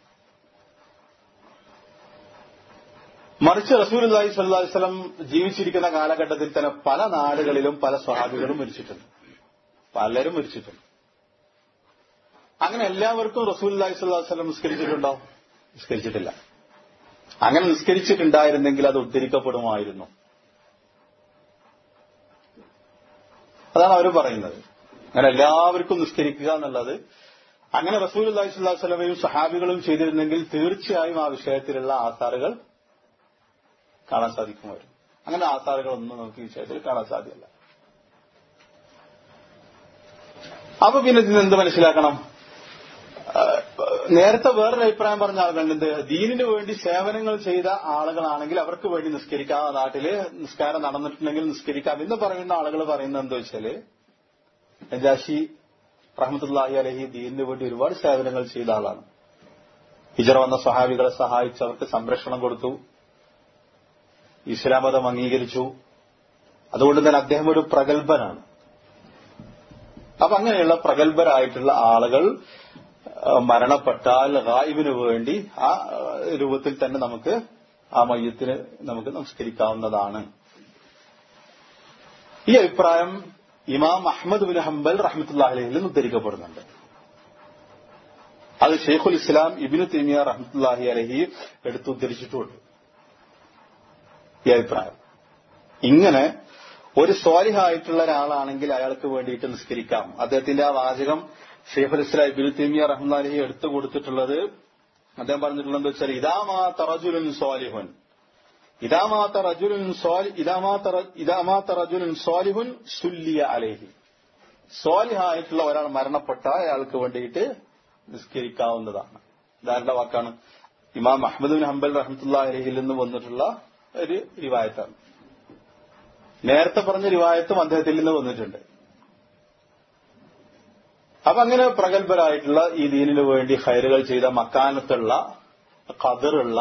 മറിച്ച് റസൂൽ അള്ളാഹി സ്വല്ലാഹി സ്വലം ജീവിച്ചിരിക്കുന്ന കാലഘട്ടത്തിൽ തന്നെ പല നാടുകളിലും പല സ്വഹാബികളും മരിച്ചിട്ടുണ്ട് പലരും മരിച്ചിട്ടുണ്ട് അങ്ങനെ എല്ലാവർക്കും റസൂൽ അള്ളാഹി സ്വല്ലാഹു സ്വലം നിസ്കരിച്ചിട്ടുണ്ടോ നിസ്കരിച്ചിട്ടില്ല അങ്ങനെ നിസ്കരിച്ചിട്ടുണ്ടായിരുന്നെങ്കിൽ അത് ഉദ്ധരിക്കപ്പെടുമായിരുന്നു അതാണ് അവർ പറയുന്നത് അങ്ങനെ എല്ലാവർക്കും നിസ്കരിക്കുക എന്നുള്ളത് അങ്ങനെ റസൂൽ അള്ളാഹി സ്വല്ലാഹു സ്വലമയും സഹാബികളും ചെയ്തിരുന്നെങ്കിൽ തീർച്ചയായും ആ വിഷയത്തിലുള്ള ആധാറുകൾ കാണാൻ സാധിക്കുമായിരുന്നു അങ്ങനെ ആധാറുകളൊന്നും നമുക്ക് ഈ വിഷയത്തിൽ കാണാൻ സാധ്യമല്ല അപ്പൊ പിന്നെ ഇതിന് എന്ത് മനസ്സിലാക്കണം നേരത്തെ വേറൊരു അഭിപ്രായം പറഞ്ഞ ആളുകളുണ്ട് ദീനിന് വേണ്ടി സേവനങ്ങൾ ചെയ്ത ആളുകളാണെങ്കിൽ അവർക്ക് വേണ്ടി നിസ്കരിക്കാം ആ നാട്ടില് നിസ്കാരം നടന്നിട്ടുണ്ടെങ്കിൽ നിസ്കരിക്കാം എന്ന് പറയുന്ന ആളുകൾ പറയുന്നത് എന്താ വെച്ചാല് നജാഷി റഹ്മത്തുല്ലാഹി അലഹി ദീനിന് വേണ്ടി ഒരുപാട് സേവനങ്ങൾ ചെയ്ത ആളാണ് ഹിജറ വന്ന സഹാബികളെ സഹായിച്ചു അവർക്ക് സംരക്ഷണം കൊടുത്തു ഇസ്ലാം മതം അംഗീകരിച്ചു അതുകൊണ്ട് തന്നെ അദ്ദേഹം ഒരു പ്രഗത്ഭനാണ് അപ്പൊ അങ്ങനെയുള്ള പ്രഗത്ഭരായിട്ടുള്ള ആളുകൾ മരണപ്പെട്ടാൽ ഗായിബിന് വേണ്ടി ആ രൂപത്തിൽ തന്നെ നമുക്ക് ആ മയ്യത്തിന് നമുക്ക് നമസ്കരിക്കാവുന്നതാണ് ഈ അഭിപ്രായം ഇമാം അഹമ്മദ് ബിൻ ഹംബൽ റഹ്മത്തുല്ലാഹിൽ നിന്ന് ഉദ്ധരിക്കപ്പെടുന്നുണ്ട് അത് ഷെയ്ഖുൽ ഇസ്ലാം ഇബിനു തിമിയ റഹ്മത്തുല്ലാഹി അലഹി എടുത്തുദ്ധരിച്ചിട്ടുമുണ്ട് ഈ അഭിപ്രായം ഇങ്ങനെ ഒരു സ്വാലിഹായിട്ടുള്ള ഒരാളാണെങ്കിൽ അയാൾക്ക് വേണ്ടിയിട്ട് നിസ്കരിക്കാം അദ്ദേഹത്തിന്റെ ആ വാചകം ഷെയ്ഖുൽ ഇസ്ലാം ഇബിനു തിമിയ റഹ്മാലഹി എടുത്തു കൊടുത്തിട്ടുള്ളത് അദ്ദേഹം പറഞ്ഞിട്ടുള്ളത് വെച്ചാൽ ഇതാമാ തറജുലുൻ സ്വാലിഹുൻ ഇതാമാത്ത റജുലുൻ സ്വാലി ഇതാമാത്ത ഇതാമാത്ത റജുലുൻ സ്വാലിഹുൻ സുല്ലിയ അലേഹി സ്വാലിഹായിട്ടുള്ള ഒരാൾ മരണപ്പെട്ട അയാൾക്ക് വേണ്ടിയിട്ട് നിസ്കരിക്കാവുന്നതാണ് ഇതാരുടെ വാക്കാണ് ഇമാം അഹമ്മദ് ബിൻ ഹംബൽ റഹ്മത്തുള്ള അലഹിൽ നിന്ന് വന്നിട്ടുള്ള ഒരു റിവായത്താണ് നേരത്തെ പറഞ്ഞ റിവായത്തും അദ്ദേഹത്തിൽ നിന്ന് വന്നിട്ടുണ്ട് അപ്പൊ അങ്ങനെ പ്രഗത്ഭരായിട്ടുള്ള ഈ ദീനിനു വേണ്ടി ഹൈറുകൾ ചെയ്ത മക്കാനത്തുള്ള ഖദറുള്ള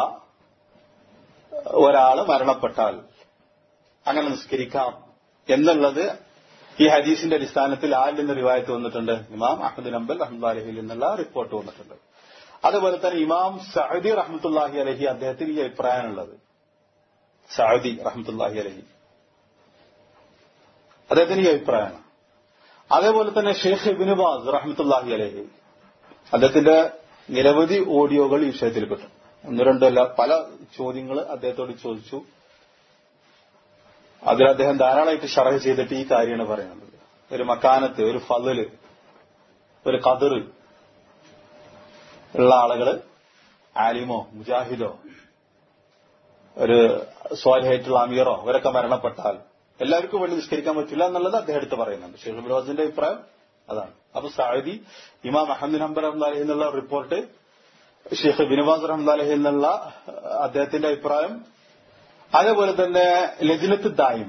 ഒരാള് മരണപ്പെട്ടാൽ അങ്ങനെ നിസ്കരിക്കാം എന്നുള്ളത് ഈ ഹദീസിന്റെ അടിസ്ഥാനത്തിൽ ആരിൽ നിന്ന് റിവായത്ത് വന്നിട്ടുണ്ട് ഇമാം അഹമ്മദ് നമ്പൽ റഹ്മാലഹിൽ നിന്നുള്ള റിപ്പോർട്ട് വന്നിട്ടുണ്ട് അതുപോലെ തന്നെ ഇമാം സഅദി റഹ്മത്തുല്ലാഹി അലഹി അദ്ദേഹത്തിന് ഈ അഭിപ്രായമാണുള്ളത് സഅദി റഹ്മത്തുല്ലാഹി അലഹി അദ്ദേഹത്തിന് ഈ അഭിപ്രായമാണ് അതേപോലെ തന്നെ ഷെയ്ഖ് ഇബിനുബാസ് റഹ്മത്തുല്ലാഹി അലഹി അദ്ദേഹത്തിന്റെ നിരവധി ഓഡിയോകൾ ഈ വിഷയത്തിൽ കിട്ടും ഒന്ന് രണ്ടല്ല പല ചോദ്യങ്ങൾ അദ്ദേഹത്തോട് ചോദിച്ചു അതിൽ അദ്ദേഹം ധാരാളമായിട്ട് ഷറഹ് ചെയ്തിട്ട് ഈ കാര്യമാണ് പറയുന്നത് ഒരു മക്കാനത്ത് ഒരു ഫതില് ഒരു കതിറ് ഉള്ള ആളുകള് ആലിമോ മുജാഹിദോ ഒരു സ്വാലിഹായിട്ടുള്ള അമീറോ അവരൊക്കെ മരണപ്പെട്ടാൽ എല്ലാവർക്കും വേണ്ടി നിഷ്കരിക്കാൻ പറ്റില്ല എന്നുള്ളത് അദ്ദേഹം എടുത്ത് പറയുന്നുണ്ട് ഷെയ്ഖ് ബിറോസിന്റെ അഭിപ്രായം അതാണ് അപ്പൊ സാഹിദി ഇമാം അഹമ്മദ് ഹംബർ അഹമ്മദ് എന്നുള്ള റിപ്പോർട്ട് ഷെയ്ഖ് ബിനുബാസ് റഹ്മദ് അലഹി എന്നുള്ള അദ്ദേഹത്തിന്റെ അഭിപ്രായം അതേപോലെ തന്നെ ലജിനത്ത് ദായിമ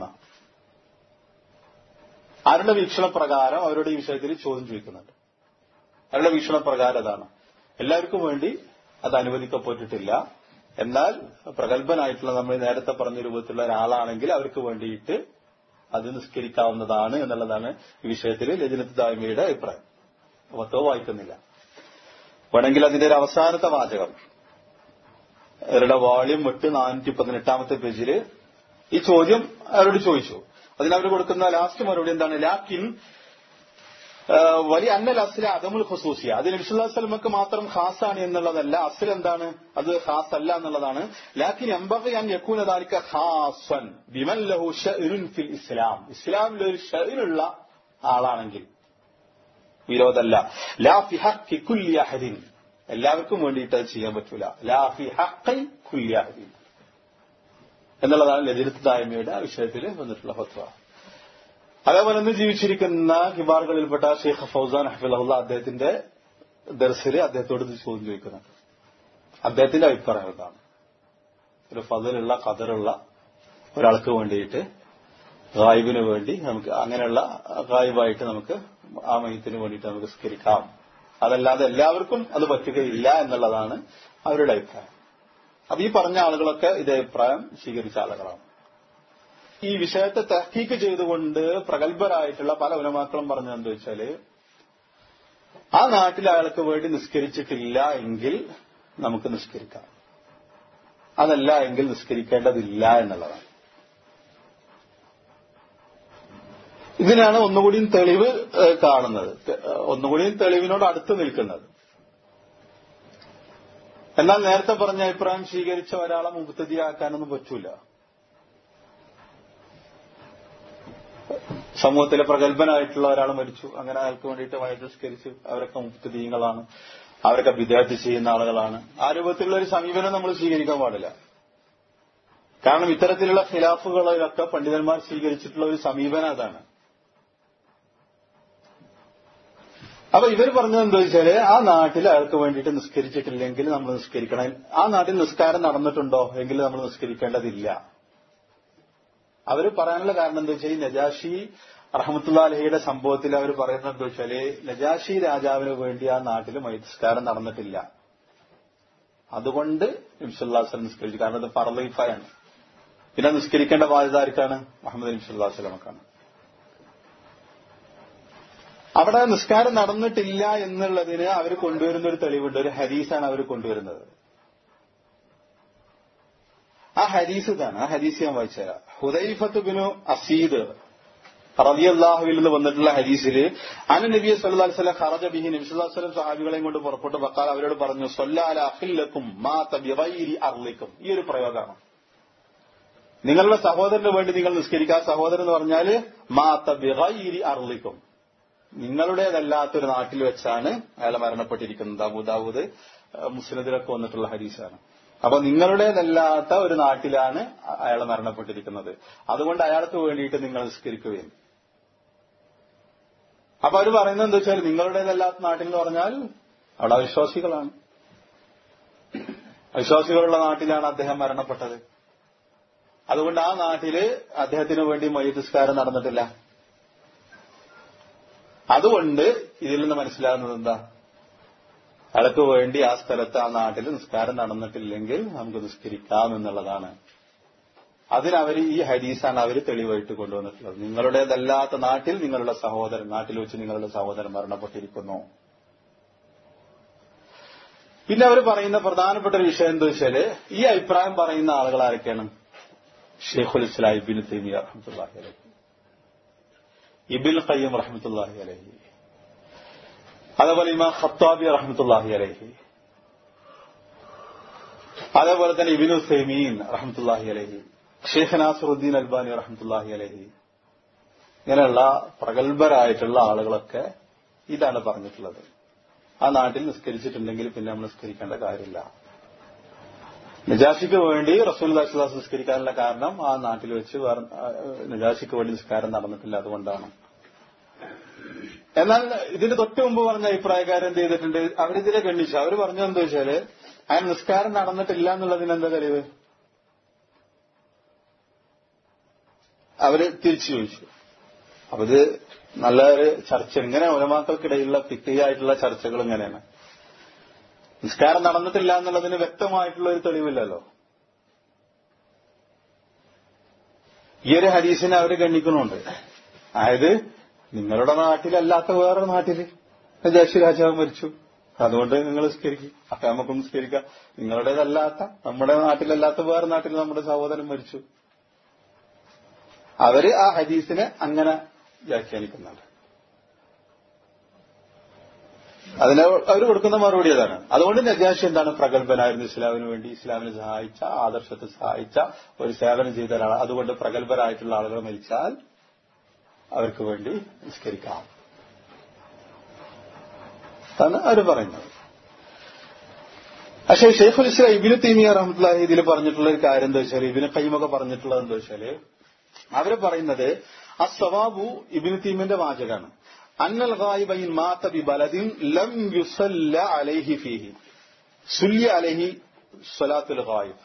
അവരുടെ വീക്ഷണപ്രകാരം അവരുടെ ഈ വിഷയത്തിൽ ചോദ്യം ചോദിക്കുന്നുണ്ട് അവരുടെ വീക്ഷണപ്രകാരം അതാണ് എല്ലാവർക്കും വേണ്ടി അത് അനുവദിക്കപ്പെട്ടിട്ടില്ല എന്നാൽ പ്രഗത്ഭനായിട്ടുള്ള നമ്മൾ നേരത്തെ പറഞ്ഞ രൂപത്തിലുള്ള ഒരാളാണെങ്കിൽ അവർക്ക് വേണ്ടിയിട്ട് അത് നിസ്കരിക്കാവുന്നതാണ് എന്നുള്ളതാണ് ഈ വിഷയത്തിൽ ലജനത്ത് ദായ്മയുടെ അഭിപ്രായം മൊത്തോ വായിക്കുന്നില്ല വേണമെങ്കിൽ അതിന്റെ ഒരു അവസാനത്തെ വാചകം അവരുടെ വോളിയം എട്ട് നാനൂറ്റി പതിനെട്ടാമത്തെ പേജില് ഈ ചോദ്യം അവരോട് ചോദിച്ചു അതിനവർ കൊടുക്കുന്ന ലാസ്റ്റ് മറുപടി എന്താണ് ലാക്കിൻ വലിയ അന്നൽ അസ്ല അദമുൽ ഖുസൂസിയ അത് നബിസുല്ലാ സ്വലമക്ക് മാത്രം ഖാസാണ് എന്നുള്ളതല്ല അസ്ൽ എന്താണ് അത് ഖാസ് അല്ല എന്നുള്ളതാണ് ലാക്കിൻ എംബകി അൻ യക്കൂന ദാലിക ഖാസൻ ബിമൻ ലഹു ഷഅ്നുൻ ഫിൽ ഇസ്ലാം ഇസ്ലാമിൽ ഒരു ഷഅ്നുള്ള ആളാണെങ്കിൽ വിരോധമല്ല ലാ ഫി ഹഖി കുല്ലി അഹദിൻ എല്ലാവർക്കും വേണ്ടിയിട്ട് അത് ചെയ്യാൻ പറ്റൂല ലാ ഫി ഹഖി കുല്ലി അഹദിൻ എന്നുള്ളതാണ് ലജിനത്ത് ദായ്മയുടെ വിഷയത്തിൽ വന്നിട്ടുള്ള ഫത്വ അതേപോലെ ഇന്ന് ജീവിച്ചിരിക്കുന്ന ഹിബാറുകളിൽപ്പെട്ട ഷെയ്ഖ് ഫൗസാൻ ഹഫിലുള്ള അദ്ദേഹത്തിന്റെ ദർസില് അദ്ദേഹത്തോട് ഇത് ചോദ്യം ചോദിക്കുന്നുണ്ട് അദ്ദേഹത്തിന്റെ അഭിപ്രായം എന്താണ് ഒരു ഫതിലുള്ള കതറുള്ള ഒരാൾക്ക് വേണ്ടിയിട്ട് ഗായിബിന് വേണ്ടി നമുക്ക് അങ്ങനെയുള്ള ഗായിബായിട്ട് നമുക്ക് ആ മയത്തിന് വേണ്ടിയിട്ട് നമുക്ക് സ്കരിക്കാം അതല്ലാതെ എല്ലാവർക്കും അത് പറ്റുകയില്ല എന്നുള്ളതാണ് അവരുടെ അഭിപ്രായം അപ്പൊ ഈ പറഞ്ഞ ആളുകളൊക്കെ ഇതേ അഭിപ്രായം സ്വീകരിച്ച ആളുകളാണ് ഈ വിഷയത്തെ തഹ്ക്കീക്ക് ചെയ്തുകൊണ്ട് പ്രഗത്ഭരായിട്ടുള്ള പല ഉലമാക്കളും പറഞ്ഞതെന്ന് വെച്ചാല് ആ നാട്ടിൽ അയാൾക്ക് വേണ്ടി നിസ്കരിച്ചിട്ടില്ല എങ്കിൽ നമുക്ക് നിസ്കരിക്കാം അതല്ല എങ്കിൽ നിസ്കരിക്കേണ്ടതില്ല എന്നുള്ളതാണ് ഇതിനാണ് ഒന്നുകൂടിയും തെളിവ് കാണുന്നത് ഒന്നുകൂടിയും തെളിവിനോട് അടുത്ത് നിൽക്കുന്നത് എന്നാൽ നേരത്തെ പറഞ്ഞ അഭിപ്രായം സ്വീകരിച്ച ഒരാളെ മുക്തതിയാക്കാനൊന്നും പറ്റൂല സമൂഹത്തിലെ പ്രഗത്ഭനായിട്ടുള്ള ഒരാൾ മരിച്ചു അങ്ങനെ അയാൾക്ക് വേണ്ടിയിട്ട് വൈദ്യസ്കരിച്ച് അവരൊക്കെ മുക്തദീയങ്ങളാണ് അവരൊക്കെ വിദ്യാർത്ഥി ചെയ്യുന്ന ആളുകളാണ് ആ രൂപത്തിലുള്ള ഒരു സമീപനം നമ്മൾ സ്വീകരിക്കാൻ പാടില്ല കാരണം ഇത്തരത്തിലുള്ള ഖിലാഫുകളിലൊക്കെ പണ്ഡിതന്മാർ സ്വീകരിച്ചിട്ടുള്ള ഒരു സമീപനം അതാണ് അപ്പൊ ഇവർ പറഞ്ഞത് എന്താ വെച്ചാല് ആ നാട്ടിൽ അയാൾക്ക് വേണ്ടിയിട്ട് നിസ്കരിച്ചിട്ടില്ലെങ്കിൽ നമ്മൾ നിസ്കരിക്കണം ആ നാട്ടിൽ നിസ്കാരം നടന്നിട്ടുണ്ടോ എങ്കിൽ നമ്മൾ നിസ്കരിക്കേണ്ടതില്ല അവർ പറയാനുള്ള കാരണം എന്താ വെച്ചാൽ നജാഷി റഹമത്തുള്ള അലഹിയുടെ സംഭവത്തിൽ അവർ പറയുന്നത് എന്താ വെച്ചാല് നജാഷി രാജാവിന് വേണ്ടി ആ നാട്ടിൽ മൈസ്കാരം നടന്നിട്ടില്ല അതുകൊണ്ട് നിംസുല്ലാസ്ലം നിസ്കരിച്ചു കാരണം അത് ഫർലൈഫായാണ് പിന്നെ നിസ്കരിക്കേണ്ട ബാധ്യത ആർക്കാണ് മുഹമ്മദ് നിംസുല്ലാസ്ലമക്കാണ് അവിടെ നിസ്കാരം നടന്നിട്ടില്ല എന്നുള്ളതിന് അവർ കൊണ്ടുവരുന്ന ഒരു തെളിവുണ്ട് ഒരു ഹരീസാണ് അവർ കൊണ്ടുവരുന്നത് ആ ഹരീസ് ഇതാണ് ആ ഹരീസ് ഞാൻ വായിച്ചുതരാം ഹുദൈഫത്ത് ബിനു അസീദ് റളിയല്ലാഹുവിൽ നിന്ന് വന്നിട്ടുള്ള ഹദീസിൽ അന നബി സല്ലല്ലാഹു അലൈഹി വസല്ലം ഖറജ ബിഹി നബി സല്ലല്ലാഹു അലൈഹി വസല്ലം സഹാബികളെയും കൊണ്ട് പുറപ്പെട്ടു ബക്കാൽ അവരോട് പറഞ്ഞു സല്ലല്ലാഹു അഖില്ലക്കും മാത ബിഗൈരി അർളിക്കും ഈ ഒരു പ്രയോഗമാണ് നിങ്ങളുടെ സഹോദരന് വേണ്ടി നിങ്ങൾ നിസ്കരിക്കുക സഹോദരൻ എന്ന് പറഞ്ഞാൽ മാത ബിഗൈരി അർളിക്കും നിങ്ങളുടേതല്ലാത്തൊരു നാട്ടിൽ വെച്ചാണ് അയാൾ മരണപ്പെട്ടിരിക്കുന്നത് അബുദാവൂദ് മുസ്ലിദിലൊക്കെ വന്നിട്ടുള്ള ഹദീസാണ് അപ്പൊ നിങ്ങളുടേതല്ലാത്ത ഒരു നാട്ടിലാണ് അയാൾ മരണപ്പെട്ടിരിക്കുന്നത് അതുകൊണ്ട് അയാൾക്ക് വേണ്ടിയിട്ട് നിങ്ങൾ നിസ്കരിക്കുകയും അപ്പൊ അവർ പറയുന്നത് എന്താ വെച്ചാൽ നിങ്ങളുടേതല്ലാത്ത നാട്ടിൽ എന്ന് പറഞ്ഞാൽ അവിടെ അവിശ്വാസികളാണ് അവിശ്വാസികളുള്ള നാട്ടിലാണ് അദ്ദേഹം മരണപ്പെട്ടത് അതുകൊണ്ട് ആ നാട്ടില് അദ്ദേഹത്തിന് വേണ്ടി മയ്യത്തിസ്കാരം നടന്നിട്ടില്ല അതുകൊണ്ട് ഇതിൽ നിന്ന് മനസ്സിലാകുന്നത് എന്താ അയാൾക്ക് വേണ്ടി ആ സ്ഥലത്ത് ആ നാട്ടിൽ നിസ്കാരം നടന്നിട്ടില്ലെങ്കിൽ നമുക്ക് നിസ്കരിക്കാം എന്നുള്ളതാണ് അതിനവർ ഈ ഹദീസാണ് അവർ തെളിവായിട്ട് കൊണ്ടുവന്നിട്ടുള്ളത് നിങ്ങളുടേതല്ലാത്ത നാട്ടിൽ നിങ്ങളുടെ സഹോദരൻ നാട്ടിൽ വെച്ച് നിങ്ങളുടെ സഹോദരൻ മരണപ്പെട്ടിരിക്കുന്നു പിന്നെ അവർ പറയുന്ന പ്രധാനപ്പെട്ട ഒരു വിഷയം എന്താ വെച്ചാല് ഈ അഭിപ്രായം പറയുന്ന ആളുകൾ ആരൊക്കെയാണ് ഷെയ്ഖുൽ ഇസ്ലാം ഇബിൻ തൈമിയ റഹ്മത്തുള്ളാഹി അലൈഹി ഇബിൽ ഖയ്യം റഹ്മത്തുള്ളാഹി അലൈഹി അതേപോലെ ഇമാം ഖത്താബി റഹ്മത്തുള്ളാഹി അലൈഹി അതേപോലെ തന്നെ ഇബിനു സൈമീൻ റഹ്മത്തുള്ളാഹി അലൈഹി ഷെയ്ഖ് നാസറുദ്ദീൻ അൽബാനി റഹ്മത്തുല്ലാഹി അലഹി ഇങ്ങനെയുള്ള പ്രഗത്ഭരായിട്ടുള്ള ആളുകളൊക്കെ ഇതാണ് പറഞ്ഞിട്ടുള്ളത് ആ നാട്ടിൽ നിസ്കരിച്ചിട്ടുണ്ടെങ്കിൽ പിന്നെ നമ്മൾ നിസ്കരിക്കേണ്ട കാര്യമില്ല നജാഷിക്ക് വേണ്ടി റസൂൽ ദാസുദാസ് നിസ്കരിക്കാനുള്ള കാരണം ആ നാട്ടിൽ വെച്ച് വേറെ നജാഷിക്ക് വേണ്ടി നിസ്കാരം നടന്നിട്ടില്ല അതുകൊണ്ടാണ് എന്നാൽ ഇതിന് തൊട്ട് മുമ്പ് പറഞ്ഞ അഭിപ്രായക്കാരൻ എന്ത് ചെയ്തിട്ടുണ്ട് അവരിതിനെ ഗണ്ണിച്ചു അവർ പറഞ്ഞത് എന്താ വെച്ചാല് അയാൾ നിസ്കാരം നടന്നിട്ടില്ല എന്നുള്ളതിന് എന്താ തെളിവ് അവര് തിരിച്ചു ചോദിച്ചു അപ്പൊ ഇത് നല്ലൊരു ചർച്ച ഇങ്ങനെ ഉലമാക്കൾക്കിടയിലുള്ള ഫിക്തിയായിട്ടുള്ള ചർച്ചകൾ ഇങ്ങനെയാണ് നിസ്കാരം നടന്നിട്ടില്ല എന്നുള്ളതിന് വ്യക്തമായിട്ടുള്ള ഒരു തെളിവില്ലല്ലോ ഈ ഒരു ഹദീസിനെ അവര് ഗണ്ണിക്കുന്നുണ്ട് അതായത് നിങ്ങളുടെ നാട്ടിലല്ലാത്ത വേറൊരു നാട്ടില് നജാഷി രാജാവ് മരിച്ചു അതുകൊണ്ട് നിങ്ങൾ നിസ്കരിക്കും അപ്പൊ നമുക്കും നിസ്കരിക്കാം നിങ്ങളുടേതല്ലാത്ത നമ്മുടെ നാട്ടിലല്ലാത്ത വേറെ നാട്ടിൽ നമ്മുടെ സഹോദരൻ മരിച്ചു അവര് ആ ഹദീസിനെ അങ്ങനെ വ്യാഖ്യാനിക്കുന്നുണ്ട് അതിന് അവർ കൊടുക്കുന്ന മറുപടി അതാണ് അതുകൊണ്ട് നജാഷി എന്താണ് പ്രഗത്ഭനായിരുന്നു ഇസ്ലാമിന് വേണ്ടി ഇസ്ലാമിനെ സഹായിച്ച ആദർശത്തെ സഹായിച്ച ഒരു സേവനം ചെയ്ത ഒരാൾ അതുകൊണ്ട് പ്രഗത്ഭരായിട്ടുള്ള ആളുകൾ മരിച്ചാൽ അവർക്ക് വേണ്ടി നിസ്കരിക്കാം ആണ് അവർ പറയുന്നത് പക്ഷേ ഷെയ്ഖുൽ ഇസ്ലാം ഇബിന് തീമിയ റഹ്മത്തുല്ലാഹി ഇതിൽ പറഞ്ഞിട്ടുള്ള ഒരു കാര്യം എന്താ വെച്ചാൽ ഇബിന് കൈമൊക്കെ പറഞ്ഞിട്ടുള്ളത് എന്താ വെച്ചാല് അവര് പറയുന്നത് ആ സവാബു ഇബിന് തീമിന്റെ വാചകാണ് അന്നൽ ഗായിബൈൻ മാത്ത ബി ബലദിൻ ലം യുസല്ല അലൈഹി ഫീഹി സുല്യ അലൈഹി സ്വലാത്തുൽ ഗായിബ്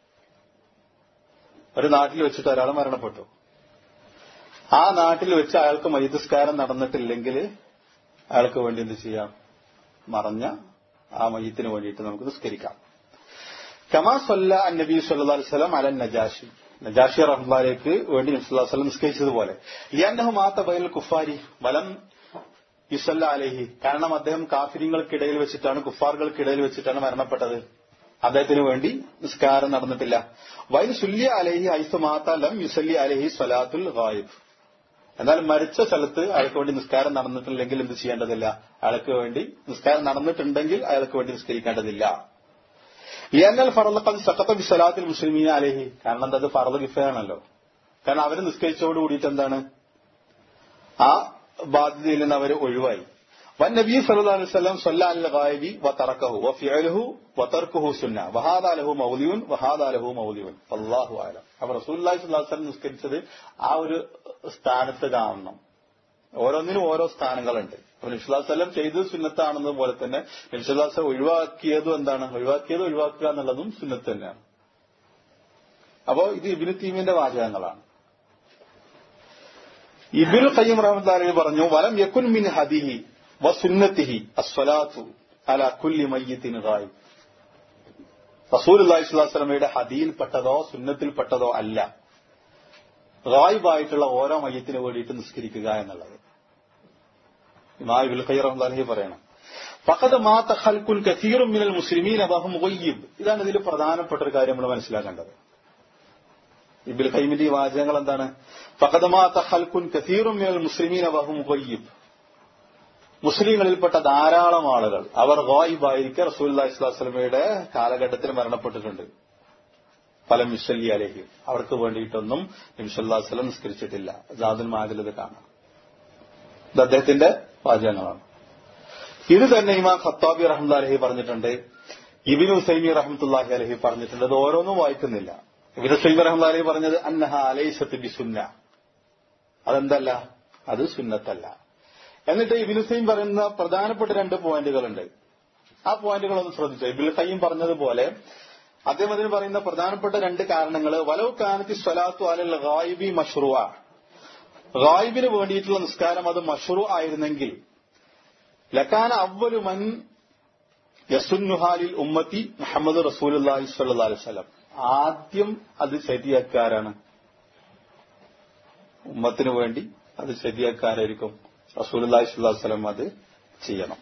ഒരു നാട്ടിൽ വെച്ചിട്ട് ഒരാൾ മരണപ്പെട്ടു ആ നാട്ടിൽ വെച്ച് അയാൾക്ക് മയ്യസ്കാരം നടന്നിട്ടില്ലെങ്കിൽ അയാൾക്ക് വേണ്ടി എന്ത് ചെയ്യാം മറഞ്ഞ ആ മയ്യത്തിന് വേണ്ടിയിട്ട് നമുക്ക് നിസ്കരിക്കാം കമാ സൊല്ല നബി സല്ലാ അലിസ്ലാം അലൻ നജാഷി നജാഷി റഹ്മാലേക്ക് വേണ്ടി നബ്സുല്ലാസ്ലം നിസ്കരിച്ചതുപോലെ ലിയാൻഹു മാത്ത ബൈൽ കുഫാരി വലം യുസല്ല അലഹി കാരണം അദ്ദേഹം കാഫിരിങ്ങൾക്കിടയിൽ വെച്ചിട്ടാണ് കുഫാറുകൾക്കിടയിൽ വെച്ചിട്ടാണ് മരണപ്പെട്ടത് അദ്ദേഹത്തിന് വേണ്ടി നിസ്കാരം നടന്നിട്ടില്ല വൈൻ സുല്യ അലഹി ഐസു മാത്ത ലം യുസല്ലി അലഹി സ്വലാത്തുൽ ഗായിബ് എന്നാൽ മരിച്ച സ്ഥലത്ത് അയാൾക്ക് വേണ്ടി നിസ്കാരം നടന്നിട്ടില്ലെങ്കിൽ എന്ത് ചെയ്യേണ്ടതില്ല അയാൾക്ക് വേണ്ടി നിസ്കാരം നടന്നിട്ടുണ്ടെങ്കിൽ അയാൾക്ക് വേണ്ടി നിസ്കരിക്കേണ്ടതില്ല ലിയന്നൽ ഫറലഖൽ സഖത്ത ബി സ്വലാത്തിൽ മുസ്ലിമീന അലഹി കാരണം എന്താ അത് ഫറദ് കിഫയാണല്ലോ കാരണം അവര് നിസ്കരിച്ചോട് കൂടിയിട്ട് എന്താണ് ആ ബാധ്യതയിൽ നിന്ന് അവർ ഒഴിവായി വൻ നബി സല്ലല്ലാഹു അലൈഹി വസല്ലം സല്ല അൽ ഗായിബി വ തറക്കഹു വ ഫിഅലുഹു വ തർക്കുഹു സുന്ന വഹാദ ലഹു മൗലിയുൻ വഹാദ ലഹു മൗലിയുൻ അല്ലാഹു അലം അപ്പോൾ റസൂലുള്ളാഹി സ്വല്ലല്ലാഹു അലൈഹി വസല്ലം നിസ്കരിച്ചത് ആ ഒരു സ്ഥാനത്ത് കാണണം ഓരോന്നിനും ഓരോ സ്ഥാനങ്ങളുണ്ട് അപ്പൊ നിഷ്ലാസ്ലം ചെയ്തത് സുന്നത്താണെന്നത് പോലെ തന്നെ നിഷ്ലാസ് ഒഴിവാക്കിയതും എന്താണ് ഒഴിവാക്കിയത് ഒഴിവാക്കുക എന്നുള്ളതും സുന്നത്ത് തന്നെയാണ് അപ്പോ ഇത് ഇബിന് തീമിന്റെ വാചകങ്ങളാണ് ഇബിൻ ഖയ്യം റഹ്മത്തുള്ളാഹി പറഞ്ഞു വലം യക്കുൻ മിൻ ഹദിഹി വ സുന്നത്തിഹി അസ്വലാത്തു അല കുല്ലി മയ്യത്തിൻ ഗായിബ് റസൂലുള്ളാഹി സ്വല്ലല്ലാഹു അലൈഹി വസല്ലമയുടെ ഹദിയിൽപ്പെട്ടതോ സുന്നത്തിൽപ്പെട്ടതോ അല്ല ഗായിബായിട്ടുള്ള ഓരോ മയ്യത്തിന് വേണ്ടിയിട്ട് നിസ്കരിക്കുക എന്നുള്ളത് ഇമാം ഇബ്നുൽ ഖയ്യിം റഹ്മത്തുള്ളാഹി പറയണം ഫഖദ് മാത ഖൽഖുൻ കസീറും മിനൽ മുസ്ലിമീന വഹും ഗയ്യിബ് ഇതാണ് ഇതിൽ പ്രധാനപ്പെട്ട ഒരു കാര്യം നമ്മൾ മനസ്സിലാക്കേണ്ടത് ഇബിൽ ഖൈമിന്റെ ഈ വാചകങ്ങൾ എന്താണ് ഫഖദമാ തഹൽക്കുൻ കസീറും മിനൽ മുസ്ലിമീന വഹും ഗയ്യിബ് മുസ്ലിങ്ങളിൽപ്പെട്ട ധാരാളം ആളുകൾ അവർ ഗായിബായിരിക്കെ റസൂലുള്ളാഹി സ്വല്ലല്ലാഹു അലൈഹി വസല്ലമയുടെ കാലഘട്ടത്തിൽ മരണപ്പെട്ടിട്ടുണ്ട് ഫലം മിഷല്ലി അലഹി അവർക്ക് വേണ്ടിയിട്ടൊന്നും നബിസല്ലാഹു വസ്ലം നിസ്കരിച്ചിട്ടില്ല ജാദുൽ മാദിൽ ഇത് കാണാം ഇത് അദ്ദേഹത്തിന്റെ വാചകങ്ങളാണ് ഇത് തന്നെ ഇമാം ഖത്താബി റഹ്മദ് അലഹി പറഞ്ഞിട്ടുണ്ട് ഇബിൻ ഹുസൈമി റഹ്മത്തുല്ലാഹി അലഹി പറഞ്ഞിട്ടുണ്ട് ഇത് ഓരോന്നും വായിക്കുന്നില്ല ഇബിൻ ഹുസൈമി റഹ്മദ് അലഹി പറഞ്ഞത് അന്നഹ അലൈസത്ത് ബി സുന്ന അതെന്തല്ല അത് സുന്നത്തല്ല എന്നിട്ട് ഇബിൻ ഹുസൈൻ പറയുന്ന പ്രധാനപ്പെട്ട രണ്ട് പോയിന്റുകളുണ്ട് ആ പോയിന്റുകൾ ഒന്ന് ശ്രദ്ധിച്ചു ഇബിൻ ഖയ്യം പറഞ്ഞതുപോലെ അദ്ദേഹം അതിന് പറയുന്ന പ്രധാനപ്പെട്ട രണ്ട് കാരണങ്ങൾ വലവ് കാനത്തി സ്വലാത്തു അലൽ ഗായിബി മഷ്റൂഅ ഗായിബിന് വേണ്ടിയിട്ടുള്ള നിസ്കാരം അത് മഷ്റൂ ആയിരുന്നെങ്കിൽ ലക്കാന അവലു മൻ യസുന്നുഹാലിൽ ഉമ്മത്തി മുഹമ്മദ് റസൂലി സ്വല്ലാ അലൈഹി സ്വലം ആദ്യം അത് ശരിയാക്കാരാണ് ഉമ്മത്തിന് വേണ്ടി അത് ശരിയാക്കാരായിരിക്കും റസൂലി സ്വല്ലാ അത് ചെയ്യണം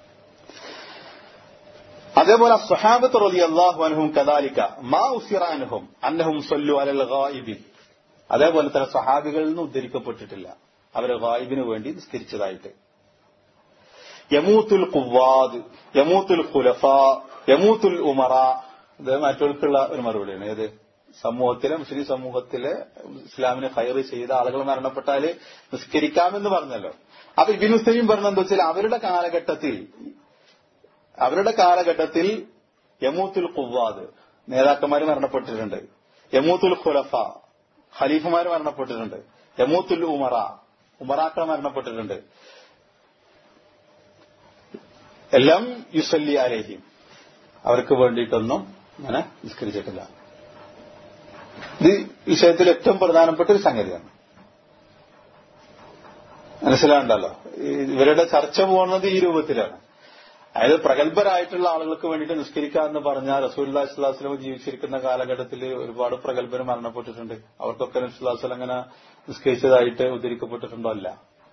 അതേപോലെ സ്വഹാബത്ത് റലി അള്ളാഹു അനഹും കദാലിക്ക മാ ഉസിറാനുഹും അന്നഹും സൊല്ലു അലൽ ഗായിബി അതേപോലെ തന്നെ സ്വഹാബികളിൽ നിന്ന് ഉദ്ധരിക്കപ്പെട്ടിട്ടില്ല അവരെ ഗായിബിന് വേണ്ടി നിസ്കരിച്ചതായിട്ട് യമൂത്തുൽ കുവാദ് യമൂത്തുൽ ഖുലഫ യമൂത്തുൽ ഉമറ ഇത് മറ്റൊരുക്കുള്ള ഒരു മറുപടിയാണ് ഏത് സമൂഹത്തിലെ മുസ്ലിം സമൂഹത്തിലെ ഇസ്ലാമിന് ഹയർ ചെയ്ത ആളുകൾ മരണപ്പെട്ടാല് നിസ്കരിക്കാമെന്ന് പറഞ്ഞല്ലോ അപ്പൊ ഇബിൻ ഹുസൈൻ പറഞ്ഞ എന്താ വെച്ചാൽ അവരുടെ കാലഘട്ടത്തിൽ അവരുടെ കാലഘട്ടത്തിൽ യമൂത്തുൽ കുവാദ് നേതാക്കന്മാർ മരണപ്പെട്ടിട്ടുണ്ട് യമൂത്തുൽ ഖുലഫ ഖലീഫമാർ മരണപ്പെട്ടിട്ടുണ്ട് യമൂത്തുൽ ഉമറ ഉമറാക്കൾ മരണപ്പെട്ടിട്ടുണ്ട് എല്ലാം യുസല്ലി അലേഹിം അവർക്ക് വേണ്ടിയിട്ടൊന്നും അങ്ങനെ നിസ്കരിച്ചിട്ടില്ല ഇത് വിഷയത്തിൽ ഏറ്റവും പ്രധാനപ്പെട്ട ഒരു സംഗതിയാണ് മനസ്സിലാണ്ടല്ലോ ഇവരുടെ ചർച്ച പോകുന്നത് ഈ രൂപത്തിലാണ് അതായത് പ്രഗത്ഭരായിട്ടുള്ള ആളുകൾക്ക് വേണ്ടിയിട്ട് നിസ്കരിക്കുക എന്ന് പറഞ്ഞാൽ റസൂല്ലാ സ്വലാസ്ലം ജീവിച്ചിരിക്കുന്ന കാലഘട്ടത്തിൽ ഒരുപാട് പ്രഗത്ഭർ മരണപ്പെട്ടിട്ടുണ്ട് അവർക്കൊക്കെ നബ്സുല്ലാസ്ലം അങ്ങനെ നിസ്കരിച്ചതായിട്ട് ഉദ്ധരിക്കപ്പെട്ടിട്ടുണ്ടോ അല്ല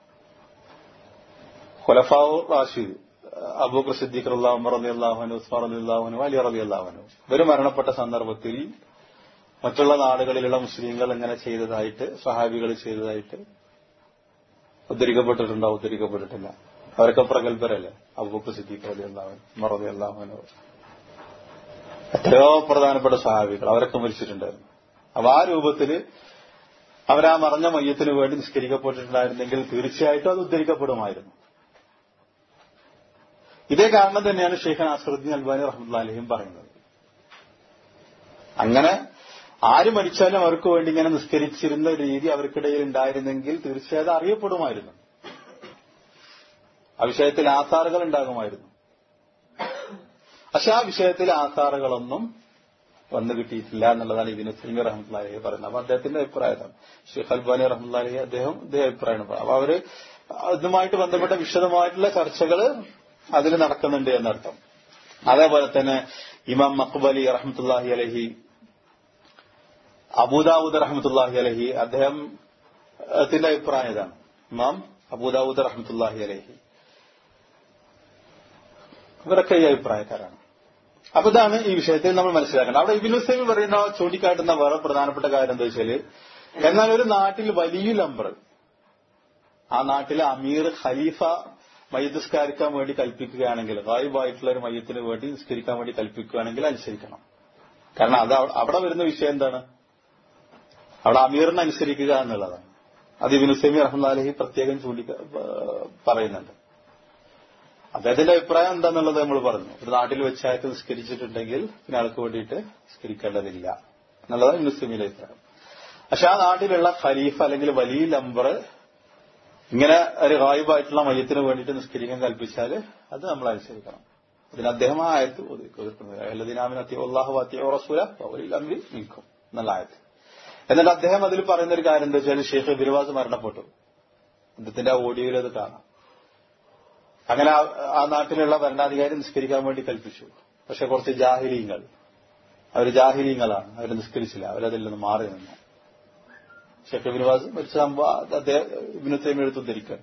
ഖുലഫാവ് റാഷിദ് അബൂഖർ സിദ്ദീഖ് അള്ളാഹു റബി അള്ളാഹുനു ഉസ്മാർ അലി അള്ളാഹുനു അലി റബി അള്ളാഹുനു ഇവർ മരണപ്പെട്ട സന്ദർഭത്തിൽ മറ്റുള്ള നാടുകളിലുള്ള മുസ്ലിങ്ങൾ എങ്ങനെ ചെയ്തതായിട്ട് സഹാബികൾ ചെയ്തതായിട്ട് ഉദ്ധരിക്കപ്പെട്ടിട്ടുണ്ടോ ഉദ്ധരിക്കപ്പെട്ടിട്ടില്ല അവരൊക്കെ പ്രഗത്ഭരല്ലേ അബൂബക്കർ സിദ്ദീഖ് അലി അള്ളാഹുൻ മറബി അള്ളാഹുനു എത്രയോ പ്രധാനപ്പെട്ട സഹാബികൾ അവരൊക്കെ മരിച്ചിട്ടുണ്ടായിരുന്നു അപ്പൊ ആ രൂപത്തില് അവരാ മറഞ്ഞ മയ്യത്തിന് വേണ്ടി നിസ്കരിക്കപ്പെട്ടിട്ടുണ്ടായിരുന്നെങ്കിൽ തീർച്ചയായിട്ടും അത് ഉദ്ധരിക്കപ്പെടുമായിരുന്നു ഇതേ കാരണം തന്നെയാണ് ഷെയ്ഖ് നാസറുദ്ദീൻ അൽബാനി റഹ്മദ്ലാലിയും പറയുന്നത് അങ്ങനെ ആര് മരിച്ചാലും അവർക്ക് വേണ്ടി ഇങ്ങനെ നിസ്കരിച്ചിരുന്ന ഒരു രീതി അവർക്കിടയിൽ ഉണ്ടായിരുന്നെങ്കിൽ തീർച്ചയായിട്ടും അറിയപ്പെടുമായിരുന്നു ആ വിഷയത്തിൽ ആധാറുകൾ ഉണ്ടാകുമായിരുന്നു പക്ഷെ ആ വിഷയത്തിൽ ആധാറുകളൊന്നും വന്നു കിട്ടിയിട്ടില്ല എന്നുള്ളതാണ് ഇബിന് സൈമി റഹ്മത്തുള്ളാഹി പറയുന്നത് അപ്പൊ അദ്ദേഹത്തിന്റെ അഭിപ്രായമാണ് ഷെയ്ഖ് അൽബാനി റഹ്മത്തുള്ളാഹി അദ്ദേഹം ഇതേ അഭിപ്രായമാണ് അപ്പൊ അവര് ഇതുമായിട്ട് ബന്ധപ്പെട്ട വിശദമായിട്ടുള്ള ചർച്ചകൾ അതിൽ നടക്കുന്നുണ്ട് എന്നർത്ഥം അതേപോലെ തന്നെ ഇമാം മക്ബലി റഹ്മത്തുല്ലാഹി അലഹി അബൂദാവൂദ് റഹ്മത്തുല്ലാഹി അലഹി അദ്ദേഹത്തിന്റെ അഭിപ്രായം ഇതാണ് ഇമാം അബൂദാവൂദ് റഹ്മത്തുല്ലാഹി അലഹി ഇവരൊക്കെ ഈ അഭിപ്രായക്കാരാണ് അപ്പൊ ഇതാണ് ഈ വിഷയത്തിൽ നമ്മൾ മനസ്സിലാക്കേണ്ടത് അവിടെ ഇബിൻ ഹുസൈമി പറയുന്ന ചൂണ്ടിക്കാട്ടുന്ന വേറെ പ്രധാനപ്പെട്ട കാര്യം എന്താ വെച്ചാല് എന്നാൽ ഒരു നാട്ടിൽ വലിയ നമ്പർ ആ നാട്ടിലെ അമീർ ഖലീഫ മയ്യത്ത് നിസ്കരിക്കാൻ വേണ്ടി കൽപ്പിക്കുകയാണെങ്കിൽ ഗായിബായിട്ടുള്ള ഒരു മയ്യത്തിന് വേണ്ടി നിസ്കരിക്കാൻ വേണ്ടി കൽപ്പിക്കുകയാണെങ്കിൽ അനുസരിക്കണം കാരണം അത് അവിടെ വരുന്ന വിഷയം എന്താണ് അവിടെ അമീറിനെ അനുസരിക്കുക എന്നുള്ളതാണ് അത് ഇബിൻ ഹുസൈമി റഹ്മാലഹി പ്രത്യേകം ചൂണ്ടി പറയുന്നുണ്ട് അദ്ദേഹത്തിന്റെ അഭിപ്രായം എന്താന്നുള്ളത് നമ്മൾ പറഞ്ഞു ഒരു നാട്ടിൽ വെച്ചായിട്ട് നിസ്കരിച്ചിട്ടുണ്ടെങ്കിൽ പിന്നെ ആൾക്ക് വേണ്ടിയിട്ട് നിസ്കരിക്കേണ്ടതില്ല എന്നുള്ളതാണ് ഇബിൻ ഹുസൈമിയുടെ അഭിപ്രായം പക്ഷെ ആ നാട്ടിലുള്ള ഖലീഫ് അല്ലെങ്കിൽ വലിയ നമ്പർ ഇങ്ങനെ ഒരു ഗായിബായിട്ടുള്ള മയത്തിന് വേണ്ടിയിട്ട് നിസ്കരിക്കാൻ കൽപ്പിച്ചാൽ അത് നമ്മൾ അനുസരിക്കണം അതിന് അദ്ദേഹം ആ ആയത്ത് അള്ളാഹുലി നിൽക്കും എന്നുള്ള ആയത്ത് എന്നിട്ട് അദ്ദേഹം അതിൽ പറയുന്ന ഒരു കാര്യം എന്താ വെച്ചാൽ ഷെയ്ഖ് ബിർവാസ് മരണപ്പെട്ടു അദ്ദേഹത്തിന്റെ ആ ഓഡിയോയിൽ അത് കാണാം അങ്ങനെ ആ നാട്ടിലുള്ള ഭരണാധികാരി നിസ്കരിക്കാൻ വേണ്ടി കൽപ്പിച്ചു പക്ഷെ കുറച്ച് ജാഹിലീങ്ങൾ അവർ ജാഹിലീങ്ങളാണ് അവർ നിസ്കരിച്ചില്ല അവരതിൽ നിന്ന് മാറി നിന്നു ഷെഖ് ബിൻവാസ് മരിച്ച സംഭവം അദ്ദേഹം ഇബിനു തൈമി എടുത്ത് ഉദ്ധരിക്കാൻ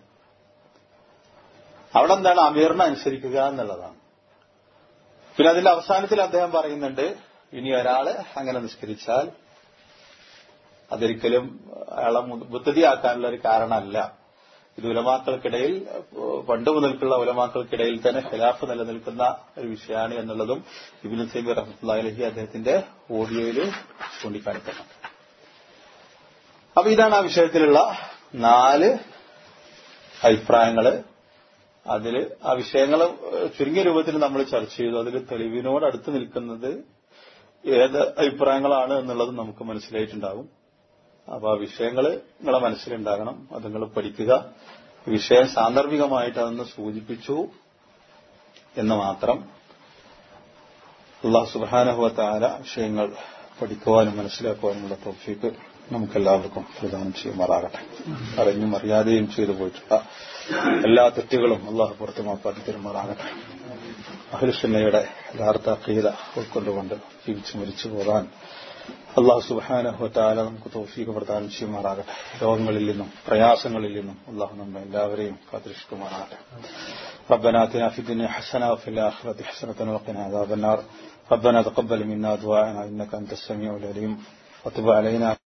അവിടെ എന്താണ് അമീറിനെ അനുസരിക്കുക എന്നുള്ളതാണ് പിന്നെ അതിന്റെ അവസാനത്തിൽ അദ്ദേഹം പറയുന്നുണ്ട് ഇനി ഒരാള് അങ്ങനെ നിസ്കരിച്ചാൽ അതൊരിക്കലും അയാളെ ബുദ്ധതിയാക്കാനുള്ള ഒരു കാരണമല്ല ഇത് ഉലമാക്കൾക്കിടയിൽ പണ്ട് മുതൽക്കുള്ള ഉലമാക്കൾക്കിടയിൽ തന്നെ ഖിലാഫ് നിലനിൽക്കുന്ന ഒരു വിഷയമാണ് എന്നുള്ളതും ഇബിനു സൈബി റഹ്മത്തുള്ളി അദ്ദേഹത്തിന്റെ ഓഡിയോയിൽ ചൂണ്ടിക്കാണിക്കണം അപ്പൊ ഇതാണ് ആ വിഷയത്തിലുള്ള നാല് അഭിപ്രായങ്ങള് അതിൽ ആ വിഷയങ്ങൾ ചുരുങ്ങിയ രൂപത്തിൽ നമ്മൾ ചർച്ച ചെയ്തു അതിൽ തെളിവിനോട് അടുത്ത് നിൽക്കുന്നത് ഏത് അഭിപ്രായങ്ങളാണ് എന്നുള്ളത് നമുക്ക് മനസ്സിലായിട്ടുണ്ടാകും അപ്പൊ ആ വിഷയങ്ങൾ നിങ്ങളെ മനസ്സിലുണ്ടാകണം അത് നിങ്ങൾ പഠിക്കുക വിഷയം സാന്ദർഭികമായിട്ട് അതൊന്ന് സൂചിപ്പിച്ചു എന്ന് മാത്രം അള്ളാഹു സുബാനഹുവത്താല വിഷയങ്ങൾ പഠിക്കുവാനും മനസ്സിലാക്കുവാനുമുള്ള തോഫീക്ക് നമുക്കെല്ലാവർക്കും പ്രദാനം ചെയ്യുമാറാകട്ടെ അറിഞ്ഞും അറിയാതെയും ചെയ്തു പോയിട്ടുള്ള എല്ലാ തെറ്റുകളും അള്ളാഹു പുറത്തു മാപ്പാക്കി തരുമാറാകട്ടെ അഹുലുസുന്നയുടെ യഥാർത്ഥ അക്കീത ഉൾക്കൊണ്ടുകൊണ്ട് ജീവിച്ചു മരിച്ചു പോകാൻ അള്ളാഹു സുബാനഹുത്താല നമുക്ക് തോഫീക്ക് പ്രദാനം ചെയ്യുമാറാകട്ടെ രോഗങ്ങളിൽ നിന്നും പ്രയാസങ്ങളിൽ നിന്നും അള്ളാഹു നമ്മെ എല്ലാവരെയും കാത്തിരക്ഷിക്കുമാറാകട്ടെ ربنا آتنا في الدنيا حسنة وفي الآخرة حسنة وقنا عذاب النار ربنا تقبل منا دعاءنا إنك أنت السميع العليم وتب علينا